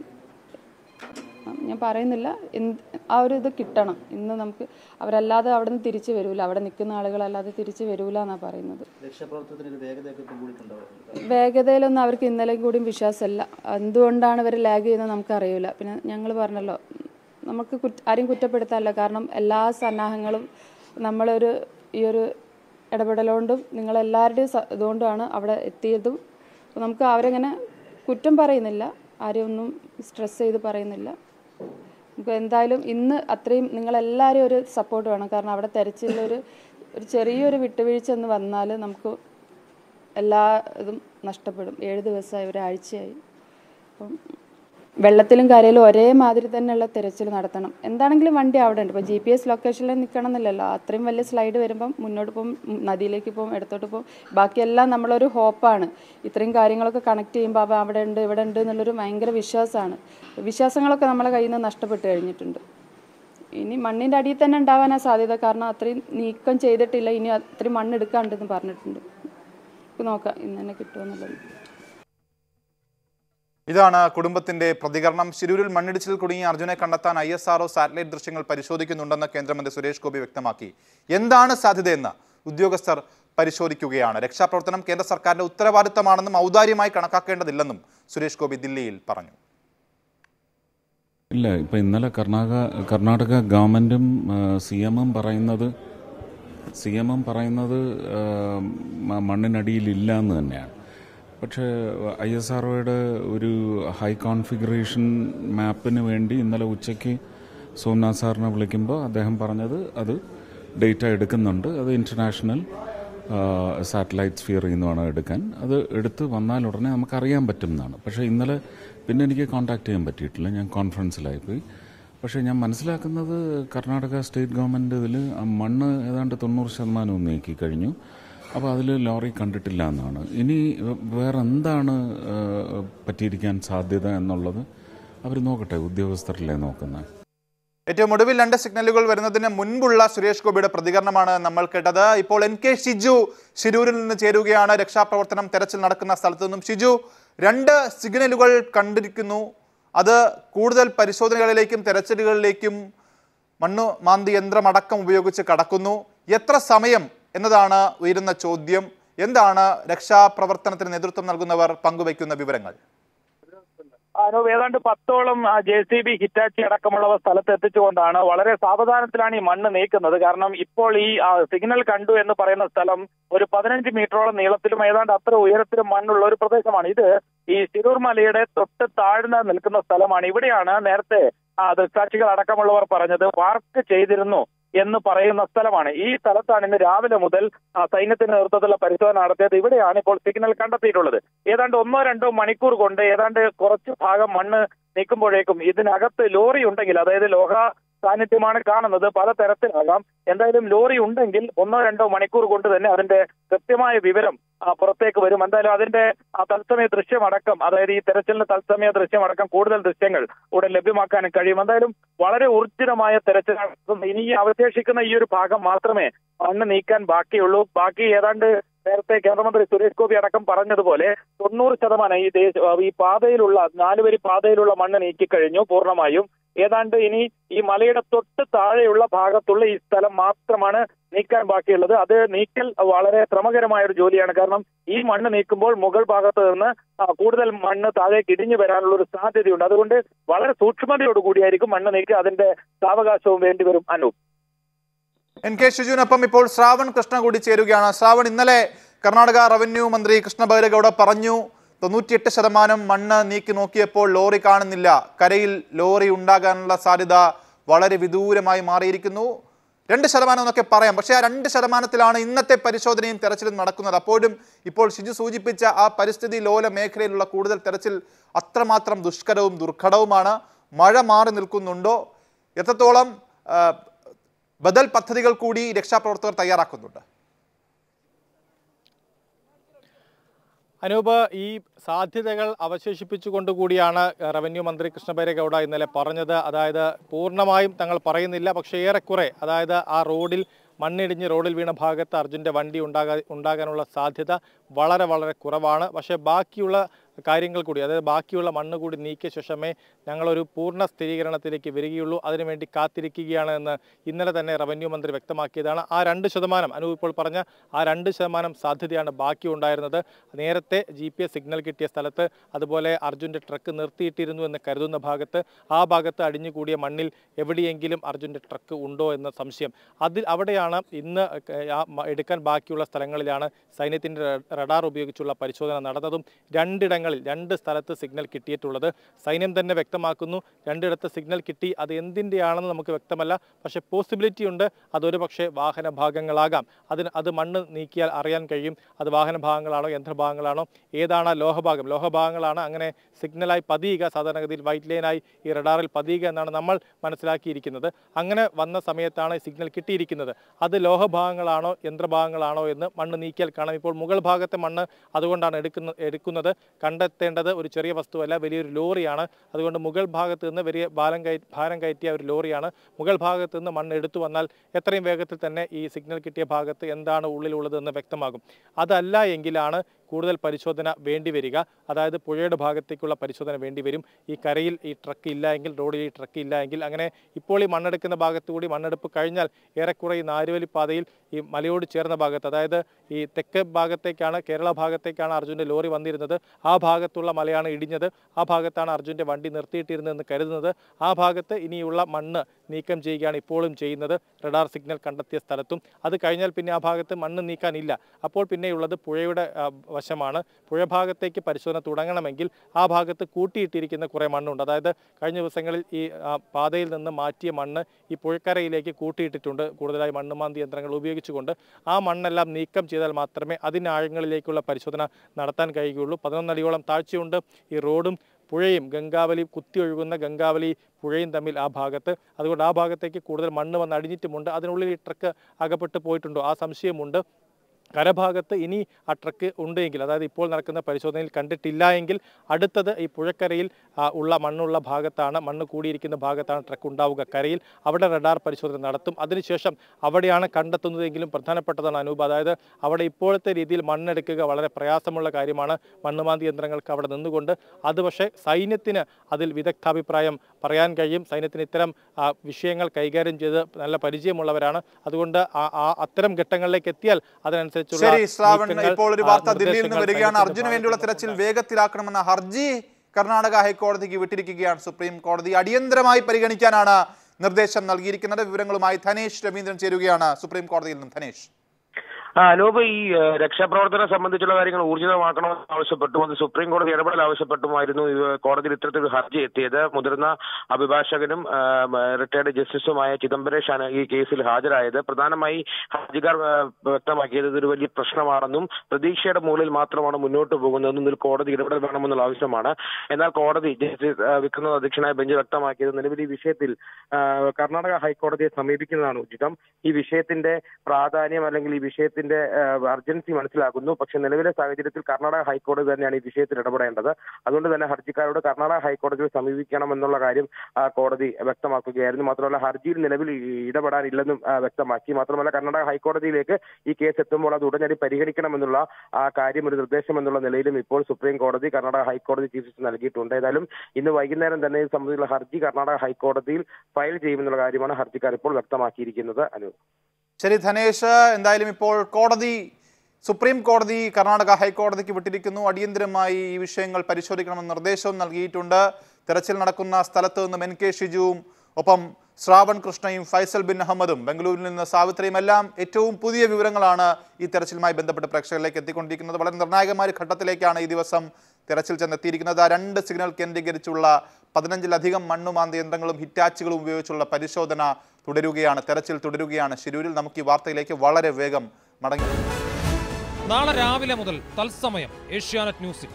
ഞാൻ പറയുന്നില്ല എന്ത് ആ ഒരു ഇത് കിട്ടണം ഇന്ന് നമുക്ക് അവരല്ലാതെ അവിടെ നിന്ന് തിരിച്ചു വരൂല അവിടെ നിൽക്കുന്ന ആളുകളല്ലാതെ തിരിച്ചു വരൂല എന്നാണ് പറയുന്നത് രക്ഷാപ്രവർത്തനത്തിന് വേഗതയൊക്കെ ഇപ്പം കൂടിയിട്ടുണ്ടാവും വേഗതയിലൊന്നും അവർക്ക് ഇന്നലെ കൂടിയും വിശ്വാസമല്ല എന്തുകൊണ്ടാണ് ഇവർ ലാഗ് ചെയ്യുന്നത് നമുക്കറിയില്ല പിന്നെ ഞങ്ങൾ പറഞ്ഞല്ലോ നമുക്ക് കുറ്റ ആരെയും കുറ്റപ്പെടുത്താനല്ല കാരണം എല്ലാ സന്നാഹങ്ങളും നമ്മളൊരു ഈ ഒരു ഇടപെടലുകൊണ്ടും നിങ്ങളെല്ലാവരുടെയും സ- ഇതുകൊണ്ടുമാണ് അവിടെ എത്തിയതും അപ്പോൾ നമുക്ക് അവരെങ്ങനെ കുറ്റം പറയുന്നില്ല ആരെയും ഒന്നും സ്ട്രെസ് ചെയ്ത് പറയുന്നില്ല നമുക്ക് എന്തായാലും ഇന്ന് അത്രയും നിങ്ങളെല്ലാവരും ഒരു സപ്പോർട്ട് വേണം കാരണം അവിടെ തെരച്ചിലൊരു ഒരു ചെറിയൊരു വിട്ടുവീഴ്ച എന്ന് വന്നാൽ നമുക്ക് എല്ലാ ഇതും നഷ്ടപ്പെടും ഏഴ് ദിവസമായി ഒരാഴ്ചയായി അപ്പം വെള്ളത്തിലും കരയിലും ഒരേ മാതിരി തന്നെയുള്ള തിരച്ചിൽ നടത്തണം എന്താണെങ്കിലും വണ്ടി അവിടെ ഉണ്ട് ഇപ്പോൾ ജി പി എസ് ലൊക്കേഷനിൽ നിൽക്കണം എന്നില്ലല്ലോ അത്രയും വലിയ സ്ലൈഡ് വരുമ്പം മുന്നോട്ട് പോകും ഉം, നദിയിലേക്ക് പോകും ഇടത്തോട്ട് പോകും ബാക്കിയെല്ലാം നമ്മളൊരു ഹോപ്പാണ് ഇത്രയും കാര്യങ്ങളൊക്കെ കണക്ട് ചെയ്യുമ്പോൾ അവ അവിടെ ഉണ്ട് ഇവിടെ ഉണ്ട് എന്നുള്ളൊരു ഭയങ്കര വിശ്വാസമാണ് വിശ്വാസങ്ങളൊക്കെ നമ്മളെ കയ്യിൽ നിന്ന് നഷ്ടപ്പെട്ട് കഴിഞ്ഞിട്ടുണ്ട് ഇനി മണ്ണിൻ്റെ അടിയിൽ തന്നെ ഉണ്ടാവാനാ സാധ്യത കാരണം അത്രയും നീക്കം ചെയ്തിട്ടില്ല ഇനി അത്രയും മണ്ണ് എടുക്കാണ്ടെന്ന് പറഞ്ഞിട്ടുണ്ട് നമുക്ക് നോക്കാം ഇന്ന് തന്നെ കിട്ടുമെന്നുള്ളത് ഇതാണ് കുടുംബത്തിന്റെ പ്രതികരണം ശിരൂരിൽ മണ്ണിടിച്ചിൽ കുടുങ്ങിയ അർജുനെ കണ്ടെത്താൻ ഐ എസ് ആർഒ സാറ്റലൈറ്റ് ദൃശ്യങ്ങൾ പരിശോധിക്കുന്നുണ്ടെന്ന് കേന്ദ്രമന്ത്രി സുരേഷ് ഗോപി വ്യക്തമാക്കി എന്താണ് സാധ്യതയെന്ന് ഉദ്യോഗസ്ഥർ പരിശോധിക്കുകയാണ് രക്ഷാപ്രവർത്തനം കേന്ദ്ര സർക്കാരിന്റെ ഉത്തരവാദിത്തമാണെന്നും ഔദാര്യമായി കണക്കാക്കേണ്ടതില്ലെന്നും സുരേഷ് ഗോപി ദില്ലിയിൽ പറഞ്ഞു ഇല്ല ഇപ്പം ഇന്നലെ കർണാടക കർണാടക ഗവൺമെൻറ്റും സി എമ്മും പറയുന്നത് സി എമ്മും പറയുന്നത് ആ, മ- മണ്ണിനടിയിലില്ല എന്ന് തന്നെയാണ് പക്ഷേ ഐ എസ് ആർ ഒരു ഹൈ കോൺഫിഗറേഷൻ മാപ്പിന് വേണ്ടി ഇന്നലെ ഉച്ചയ്ക്ക് സോംനാഥ് സാറിനെ വിളിക്കുമ്പോൾ അദ്ദേഹം പറഞ്ഞത് അത് ഡേറ്റ എടുക്കുന്നുണ്ട് അത് ഇൻ്റർനാഷണൽ സാറ്റലൈറ്റ് സ്ഫിയറിൽ നിന്നുമാണ് എടുക്കാൻ അത് എടുത്ത് വന്നാൽ ഉടനെ നമുക്കറിയാൻ പറ്റും എന്നാണ് പക്ഷേ ഇന്നലെ പിന്നെ എനിക്ക് കോൺടാക്ട് ചെയ്യാൻ പറ്റിയിട്ടില്ല ഞാൻ കോൺഫറൻസിലായിപ്പോയി പക്ഷേ ഞാൻ മനസ്സിലാക്കുന്നത് കർണാടക സ്റ്റേറ്റ് ഗവൺമെൻറ് ഇതിൽ മണ്ണ് ഏതാണ്ട് തൊണ്ണൂറ് ശതമാനവും നീക്കി കഴിഞ്ഞു അപ്പോൾ അതിൽ ലോറി കണ്ടിട്ടില്ല എന്നാണ് ഇനി വേറെ എന്താണ് ആ, പറ്റിയിരിക്കാൻ സാധ്യത എന്നുള്ളത് അവർ നോക്കട്ടെ ഉദ്യോഗസ്ഥരല്ലേ നോക്കുന്നത് ഏറ്റവും ഒടുവിൽ രണ്ട് സിഗ്നലുകൾ വരുന്നതിന് മുൻപുള്ള സുരേഷ് ഗോപിയുടെ പ്രതികരണമാണ് നമ്മൾ കേട്ടത് ഇപ്പോൾ എൻ കെ ഷിജു ശിരൂരിൽ നിന്ന് ചേരുകയാണ് രക്ഷാപ്രവർത്തനം തെരച്ചിൽ നടക്കുന്ന സ്ഥലത്തു നിന്നും ഷിജു രണ്ട് സിഗ്നലുകൾ കണ്ടിരിക്കുന്നു അത് കൂടുതൽ പരിശോധനകളിലേക്കും തെരച്ചിലുകളിലേക്കും മണ്ണ് മാന്തി യന്ത്രമടക്കം ഉപയോഗിച്ച് കടക്കുന്നു എത്ര സമയം എന്നതാണ് ഉയരുന്ന ചോദ്യം എന്താണ് രക്ഷാപ്രവർത്തനത്തിന് നേതൃത്വം നൽകുന്നവർ പങ്കുവയ്ക്കുന്ന വിവരങ്ങൾ അനൂപ് ഏതാണ്ട് പത്തോളം ജെ സി ബി ഹിറ്റാച്ചി അടക്കമുള്ളവ സ്ഥലത്ത് എത്തിച്ചുകൊണ്ടാണ് വളരെ സാവധാനത്തിലാണ് ഈ മണ്ണ് നീക്കുന്നത് കാരണം ഇപ്പോൾ ഈ ആ, സിഗ്നൽ കണ്ടു എന്ന് പറയുന്ന സ്ഥലം ഒരു പതിനഞ്ച് മീറ്ററോളം നീളത്തിലും ഏതാണ്ട് അത്ര ഉയരത്തിലും മണ്ണുള്ള ഒരു പ്രദേശമാണ് ഇത് ഈ ശിരൂർ മലയുടെ തൊട്ട് താഴ്ന്ന നിൽക്കുന്ന സ്ഥലമാണ് ഇവിടെയാണ് നേരത്തെ ആ, ദൃക്സാക്ഷികൾ അടക്കമുള്ളവർ പറഞ്ഞത് വാർക്ക് ചെയ്തിരുന്നു എന്ന് പറയുന്ന സ്ഥലമാണ് ഈ സ്ഥലത്താണ് ഇന്ന് രാവിലെ മുതൽ ആ, സൈന്യത്തിന്റെ നേതൃത്വത്തിലുള്ള പരിശോധന നടത്തിയത് ഇവിടെയാണ് ഇപ്പോൾ സിഗ്നൽ കണ്ടെത്തിയിട്ടുള്ളത് ഏതാണ്ട് ഒന്നോ രണ്ടോ മണിക്കൂർ കൊണ്ട് ഏതാണ്ട് കുറച്ച് ഭാഗം മണ്ണ് നീക്കുമ്പോഴേക്കും ഇതിനകത്ത് ലോറി ഉണ്ടെങ്കിൽ അതായത് ലോഹ സാന്നിധ്യമാണ് കാണുന്നത് പല തരത്തിലാകാം എന്തായാലും ലോറി ഉണ്ടെങ്കിൽ ഒന്നോ രണ്ടോ മണിക്കൂർ കൊണ്ട് തന്നെ അതിന്റെ കൃത്യമായ വിവരം ആ, പുറത്തേക്ക് വരും എന്തായാലും അതിന്റെ ആ തത്സമയ ദൃശ്യമടക്കം അതായത് ഈ തെരച്ചിലിന് തത്സമയ ദൃശ്യമടക്കം കൂടുതൽ ദൃശ്യങ്ങൾ ഉടൻ ലഭ്യമാക്കാനും കഴിയും എന്തായാലും വളരെ ഊർജിതമായ തെരച്ചിലാണ് ഇനി ഈ അവശേഷിക്കുന്ന ഈ ഒരു ഭാഗം മാത്രമേ മണ്ണ് നീക്കാൻ ബാക്കിയുള്ളൂ ബാക്കി ഏതാണ്ട് നേരത്തെ കേന്ദ്രമന്ത്രി സുരേഷ് ഗോപി അടക്കം പറഞ്ഞതുപോലെ തൊണ്ണൂറ് ശതമാനം ഈ ദേശ ഈ പാതയിലുള്ള നാലുവരി പാതയിലുള്ള മണ്ണ് നീക്കിക്കഴിഞ്ഞു പൂർണ്ണമായും ഏതാണ്ട് ഇനി ഈ മലയുടെ തൊട്ട് താഴെയുള്ള ഭാഗത്തുള്ള ഈ സ്ഥലം മാത്രമാണ് നീക്കാൻ ബാക്കിയുള്ളത് അത് നീക്കൽ വളരെ ശ്രമകരമായ ഒരു ജോലിയാണ് കാരണം ഈ മണ്ണ് നീക്കുമ്പോൾ മുകൾ ഭാഗത്ത് നിന്ന് ആ, കൂടുതൽ മണ്ണ് താഴേക്ക് ഇടിഞ്ഞു വരാനുള്ള ഒരു സാധ്യതയുണ്ട് അതുകൊണ്ട് വളരെ സൂക്ഷ്മതയോടുകൂടിയായിരിക്കും മണ്ണ് നീക്കുക അതിന്റെ സാവകാശവും വേണ്ടിവരും അനൂപ് എൻ കെ ഷിജുവിനൊപ്പം ഇപ്പോൾ ശ്രാവൺ കൃഷ്ണ കൂടി ചേരുകയാണ് ശ്രാവൺ ഇന്നലെ കർണാടക റവന്യൂ മന്ത്രി കൃഷ്ണ ബൈരഗൌഡ പറഞ്ഞു തൊണ്ണൂറ്റിയെട്ട് ശതമാനം മണ്ണ് നീക്കി നോക്കിയപ്പോൾ ലോറി കാണുന്നില്ല കരയിൽ ലോറി ഉണ്ടാകാനുള്ള സാധ്യത വളരെ വിദൂരമായി മാറിയിരിക്കുന്നു രണ്ട് ശതമാനം എന്നൊക്കെ പറയാം പക്ഷേ ആ രണ്ട് ശതമാനത്തിലാണ് ഇന്നത്തെ പരിശോധനയും തെരച്ചിലും നടക്കുന്നത് അപ്പോഴും ഇപ്പോൾ ഷിജു സൂചിപ്പിച്ച ആ പരിസ്ഥിതി ലോല മേഖലയിലുള്ള കൂടുതൽ തെരച്ചിൽ അത്രമാത്രം ദുഷ്കരവും ദുർഘടവുമാണ് മഴ മാറി നിൽക്കുന്നുണ്ടോ എത്രത്തോളം ആ, ബദൽ പദ്ധതികൾ കൂടി രക്ഷാപ്രവർത്തകർ തയ്യാറാക്കുന്നുണ്ട് അനൂപ് ഈ സാധ്യതകൾ അവശേഷിപ്പിച്ചുകൊണ്ട് കൂടിയാണ് റവന്യൂ മന്ത്രി കൃഷ്ണബൈരഗൌഡ ഇന്നലെ പറഞ്ഞത് അതായത് പൂർണ്ണമായും തങ്ങൾ പറയുന്നില്ല പക്ഷേ ഏറെക്കുറെ അതായത് ആ റോഡിൽ മണ്ണിടിഞ്ഞ് റോഡിൽ വീണ ഭാഗത്ത് അർജുൻ്റെ വണ്ടി ഉണ്ടാകാ ഉണ്ടാകാനുള്ള സാധ്യത വളരെ വളരെ കുറവാണ് പക്ഷേ ബാക്കിയുള്ള കാര്യങ്ങൾ കൂടി അതായത് ബാക്കിയുള്ള മണ്ണ് കൂടി നീക്കിയ ശേഷമേ ഞങ്ങളൊരു പൂർണ്ണ സ്ഥിരീകരണത്തിലേക്ക് വരികയുള്ളൂ അതിനുവേണ്ടി കാത്തിരിക്കുകയാണ് എന്ന് ഇന്നലെ തന്നെ റവന്യൂ മന്ത്രി വ്യക്തമാക്കിയതാണ് ആ രണ്ട് ശതമാനം അനു ഇപ്പോൾ പറഞ്ഞ ആ രണ്ട് ശതമാനം സാധ്യതയാണ് ബാക്കി ഉണ്ടായിരുന്നത് നേരത്തെ ജി പി എസ് സിഗ്നൽ കിട്ടിയ സ്ഥലത്ത് അതുപോലെ അർജുൻ്റെ ട്രക്ക് നിർത്തിയിട്ടിരുന്നു എന്ന് കരുതുന്ന ഭാഗത്ത് ആ ഭാഗത്ത് അടിഞ്ഞുകൂടിയ മണ്ണിൽ എവിടെയെങ്കിലും അർജുൻ്റെ ട്രക്ക് ഉണ്ടോ എന്ന സംശയം അതിൽ അവിടെയാണ് ഇന്ന് ആ മ- എടുക്കാൻ ബാക്കിയുള്ള സ്ഥലങ്ങളിലാണ് സൈന്യത്തിൻ്റെ റഡാർ ഉപയോഗിച്ചുള്ള പരിശോധന നടന്നതും രണ്ടിടങ്ങളിൽ സ്ഥലങ്ങളിൽ രണ്ട് സ്ഥലത്ത് സിഗ്നൽ കിട്ടിയിട്ടുള്ളത് സൈന്യം തന്നെ വ്യക്തമാക്കുന്നു രണ്ടിടത്ത് സിഗ്നൽ കിട്ടി അത് എന്തിൻ്റെയാണെന്ന് നമുക്ക് വ്യക്തമല്ല പക്ഷേ പോസിബിലിറ്റി ഉണ്ട് അതൊരു പക്ഷേ വാഹന ഭാഗങ്ങളാകാം അതിന് അത് മണ്ണ് നീക്കിയാൽ അറിയാൻ കഴിയും അത് വാഹന ഭാഗങ്ങളാണോ യന്ത്രഭാഗങ്ങളാണോ ഏതാണ് ആ ലോഹഭാഗം ലോഹഭാഗങ്ങളാണ് അങ്ങനെ സിഗ്നലായി പതിയുക സാധാരണഗതിയിൽ വൈറ്റ് ലൈനായി ഈ റഡാറിൽ പതിയുക എന്നാണ് നമ്മൾ മനസ്സിലാക്കിയിരിക്കുന്നത് അങ്ങനെ വന്ന സമയത്താണ് സിഗ്നൽ കിട്ടിയിരിക്കുന്നത് അത് ലോഹഭാഗങ്ങളാണോ യന്ത്രഭാഗങ്ങളാണോ എന്ന് മണ്ണ് നീക്കിയാൽ കാണാം ഇപ്പോൾ മുകൾ ഭാഗത്തെ മണ്ണ് അതുകൊണ്ടാണ് എടുക്കുന്ന എടുക്കുന്നത് കണ്ടെത്തേണ്ടത് ഒരു ചെറിയ വസ്തുവല്ല വലിയൊരു ലോറിയാണ് അതുകൊണ്ട് മുകൾ ഭാഗത്ത് നിന്ന് വലിയ ഭാരം കയ ഭാരം കയറ്റിയ ഒരു ലോറിയാണ് മുകൾ ഭാഗത്ത് നിന്ന് മണ്ണ് എടുത്തു വന്നാൽ എത്രയും വേഗത്തിൽ തന്നെ ഈ സിഗ്നൽ കിട്ടിയ ഭാഗത്ത് എന്താണ് ഉള്ളിലുള്ളത് എന്ന് വ്യക്തമാകും അതല്ല എങ്കിലാണ് കൂടുതൽ പരിശോധന വേണ്ടി വരിക അതായത് പുഴയുടെ ഭാഗത്തേക്കുള്ള പരിശോധന വേണ്ടി വരും ഈ കരയിൽ ഈ ട്രക്ക് ഇല്ല എങ്കിൽ റോഡിൽ ഈ ട്രക്ക് ഇല്ല എങ്കിൽ അങ്ങനെ ഇപ്പോൾ ഈ മണ്ണെടുക്കുന്ന ഭാഗത്തുകൂടി മണ്ണെടുപ്പ് കഴിഞ്ഞാൽ ഏറെക്കുറെ ഈ നാലുവലി പാതയിൽ ഈ മലയോട് ചേർന്ന ഭാഗത്ത് അതായത് ഈ തെക്ക് ഭാഗത്തേക്കാണ് കേരള ഭാഗത്തേക്കാണ് അർജുൻ്റെ ലോറി വന്നിരുന്നത് ആ ഭാഗത്തുള്ള മലയാണ് ഇടിഞ്ഞത് ആ ഭാഗത്താണ് അർജുൻ്റെ വണ്ടി നിർത്തിയിട്ടിരുന്നതെന്ന് കരുതുന്നത് ആ ഭാഗത്ത് ഇനിയുള്ള മണ്ണ് നീക്കം ചെയ്യുകയാണ് ഇപ്പോഴും ചെയ്യുന്നത് റഡാർ സിഗ്നൽ കണ്ടെത്തിയ സ്ഥലത്തും അത് കഴിഞ്ഞാൽ പിന്നെ ആ ഭാഗത്ത് മണ്ണ് നീക്കാനില്ല അപ്പോൾ പിന്നെയുള്ളത് പുഴയുടെ ആ, വശമാണ് പുഴ ഭാഗത്തേക്ക് പരിശോധന തുടങ്ങണമെങ്കിൽ ആ ഭാഗത്ത് കൂട്ടിയിട്ടിരിക്കുന്ന കുറേ മണ്ണുണ്ട് അതായത് കഴിഞ്ഞ ദിവസങ്ങളിൽ ഈ ആ, പാതയിൽ നിന്ന് മാറ്റിയ മണ്ണ് ഈ പുഴക്കരയിലേക്ക് കൂട്ടിയിട്ടിട്ടുണ്ട് കൂടുതലായി മണ്ണുമാന്തി യന്ത്രങ്ങൾ ഉപയോഗിച്ചുകൊണ്ട് ആ മണ്ണെല്ലാം നീക്കം ചെയ്താൽ മാത്രമേ അതിനാഴങ്ങളിലേക്കുള്ള പരിശോധന നടത്താൻ കഴിയുകയുള്ളൂ പതിനൊന്നടിയോളം താഴ്ചയുണ്ട് ഈ റോഡും പുഴയും ഗംഗാവലി കുത്തിയൊഴുകുന്ന ഗംഗാവലി പുഴയും തമ്മിൽ ആ ഭാഗത്ത് അതുകൊണ്ട് ആ ഭാഗത്തേക്ക് കൂടുതൽ മണ്ണ് വന്ന് അടിഞ്ഞിട്ടുമുണ്ട് അതിനുള്ളിൽ ഈ ട്രക്ക് അകപ്പെട്ട് പോയിട്ടുണ്ടോ ആ സംശയമുണ്ട് കരഭാഗത്ത് ഇനി ആ ട്രക്ക് ഉണ്ടെങ്കിൽ അതായത് ഇപ്പോൾ നടക്കുന്ന പരിശോധനയിൽ കണ്ടിട്ടില്ല എങ്കിൽ അടുത്തത് ഈ പുഴക്കരയിൽ ആ, ഉള്ള മണ്ണുള്ള ഭാഗത്താണ് മണ്ണ് കൂടിയിരിക്കുന്ന ഭാഗത്താണ് ട്രക്ക് ഉണ്ടാവുക കരയിൽ അവിടെ റഡാർ പരിശോധന നടത്തും അതിനുശേഷം അവിടെയാണ് കണ്ടെത്തുന്നതെങ്കിലും പ്രധാനപ്പെട്ടതാണ് അനൂപ് അതായത് അവിടെ ഇപ്പോഴത്തെ രീതിയിൽ മണ്ണെടുക്കുക വളരെ പ്രയാസമുള്ള കാര്യമാണ് മണ്ണുമാന്തി യന്ത്രങ്ങൾക്ക് അവിടെ നിന്നുകൊണ്ട് അത് പക്ഷേ സൈന്യത്തിന് അതിൽ വിദഗ്ധാഭിപ്രായം പറയാൻ കഴിയും സൈന്യത്തിന് ഇത്തരം ആ, വിഷയങ്ങൾ കൈകാര്യം ചെയ്ത് നല്ല പരിചയമുള്ളവരാണ് അതുകൊണ്ട് ആ- ആ അത്തരം ഘട്ടങ്ങളിലേക്ക് എത്തിയാൽ അതിനനുസരിച്ചുള്ള ശരി ശ്രാവൺ നീക്കങ്ങൾ, ഇപ്പോൾ ഒരു ആ, വാർത്ത ദില്ലിയിൽ നിന്ന് നിർദ്ദേശങ്ങൾ വരികയാണ് സൈന്യത്തിന്റെ അർജുന് വേണ്ടിയുള്ള തെരച്ചിൽ വേഗത്തിലാക്കണമെന്ന ഹർജി കർണാടക ഹൈക്കോടതിക്ക് വിട്ടിരിക്കുകയാണ് സുപ്രീം കോടതി അടിയന്തരമായി പരിഗണിക്കാനാണ് നിർദ്ദേശം നൽകിയിരിക്കുന്നത് വിവരങ്ങളുമായി ധനേഷ് രവീന്ദ്രൻ ചേരുകയാണ് സുപ്രീം കോടതിയിൽ നിന്നും ധനേഷ് ആ, അനൂപ് ഈ ഏഹ്, രക്ഷാപ്രവർത്തനം സംബന്ധിച്ചുള്ള കാര്യങ്ങൾ ഊർജിതമാക്കണമെന്ന് ആവശ്യപ്പെട്ടും അത് സുപ്രീം കോടതി ഇടപെടൽ ആവശ്യപ്പെട്ടുമായിരുന്നു ഈ കോടതിയിൽ ഇത്തരത്തിലൊരു ഹർജി എത്തിയത് മുതിർന്ന അഭിഭാഷകനും റിട്ടയർഡ് ജസ്റ്റിസുമായ ചിദംബരേഷാണ് ഈ കേസിൽ ഹാജരായത് പ്രധാനമായി ഹർജിക്കാർ ഏഹ്, വ്യക്തമാക്കിയത് ഇതൊരു വലിയ പ്രശ്നമാണെന്നും പ്രതീക്ഷയുടെ മുകളിൽ മാത്രമാണ് മുന്നോട്ട് പോകുന്നതെന്നും ഇതിൽ കോടതി ഇടപെടൽ വേണമെന്നുള്ള ആവശ്യമാണ് എന്നാൽ കോടതി ജസ്റ്റിസ് ഏഹ്, വിക്രമനാഥ് അധ്യക്ഷനായ ബെഞ്ച് വ്യക്തമാക്കിയത് നിലവിൽ ഈ വിഷയത്തിൽ ഏഹ്, കർണാടക ഹൈക്കോടതിയെ സമീപിക്കുന്നതാണ് ഉചിതം ഈ വിഷയത്തിന്റെ പ്രാധാന്യം അല്ലെങ്കിൽ ഈ വിഷയത്തിന്റെ അർജൻസി മനസ്സിലാക്കുന്നു പക്ഷേ നിലവിലെ സാഹചര്യത്തിൽ കർണാടക ഹൈക്കോടതി തന്നെയാണ് ഈ വിഷയത്തിൽ ഇടപെടേണ്ടത് അതുകൊണ്ട് തന്നെ ഹർജിക്കാരോട് കർണാടക ഹൈക്കോടതിയിൽ സമീപിക്കണം എന്നുള്ള കാര്യം ആ, കോടതി വ്യക്തമാക്കുകയായിരുന്നു മാത്രമല്ല ഹർജിയിൽ നിലവിൽ ഈ ഇടപെടാനില്ലെന്നും ആ, വ്യക്തമാക്കി മാത്രമല്ല കർണാടക ഹൈക്കോടതിയിലേക്ക് ഈ കേസ് എത്തുമ്പോൾ അത് ഉടനടി പരിഗണിക്കണമെന്നുള്ള ആ കാര്യം ഒരു നിർദ്ദേശം എന്നുള്ള നിലയിലും ഇപ്പോൾ സുപ്രീം കോടതി കർണാടക ഹൈക്കോടതി ചീഫ് ജസ്റ്റിസ് നൽകിയിട്ടുണ്ട് ഏതായാലും ഇന്ന് വൈകുന്നേരം തന്നെ ഇത് സംബന്ധിച്ചുള്ള ഹർജി കർണാടക ഹൈക്കോടതിയിൽ ഫയൽ ചെയ്യുമെന്നുള്ള കാര്യമാണ് ഹർജിക്കാർ ഇപ്പോൾ വ്യക്തമാക്കിയിരിക്കുന്നത് അനു ശരി ധനേഷ് എന്തായാലും ഇപ്പോൾ കോടതി സുപ്രീം കോടതി കർണാടക ഹൈക്കോടതിക്ക് വിട്ടിരിക്കുന്നു അടിയന്തരമായി ഈ വിഷയങ്ങൾ പരിശോധിക്കണമെന്ന് നിർദ്ദേശവും നൽകിയിട്ടുണ്ട് തെരച്ചിൽ നടക്കുന്ന സ്ഥലത്ത് നിന്നും എൻ കെ ഷിജുവും ഒപ്പം ശ്രാവൺ കൃഷ്ണയും ഫൈസൽ ബിൻ അഹമ്മദും ബംഗളൂരിൽ നിന്ന് സാവിത്രിയും എല്ലാം ഏറ്റവും പുതിയ വിവരങ്ങളാണ് ഈ തെരച്ചിലുമായി ബന്ധപ്പെട്ട് പ്രേക്ഷകരിലേക്ക് എത്തിക്കൊണ്ടിരിക്കുന്നത് വളരെ നിർണായകമായ ഒരു ഘട്ടത്തിലേക്കാണ് ഈ ദിവസം തെരച്ചിൽ ചെന്നെത്തിയിരിക്കുന്നത് ആ രണ്ട് സിഗ്നൽ കേന്ദ്രീകരിച്ചുള്ള പതിനഞ്ചിലധികം മണ്ണുമാന്തി യന്ത്രങ്ങളും ഹിറ്റാച്ചുകളും ഉപയോഗിച്ചുള്ള പരിശോധന തുടരുകയാണ് തെരച്ചിൽ തുടരുകയാണ് ശിരൂരിൽ നമുക്ക് ഈ വാർത്തയിലേക്ക് വളരെ വേഗം മടങ്ങി നാളെ രാവിലെ മുതൽ തത്സമയം ഏഷ്യാനെറ്റ് ന്യൂസിൽ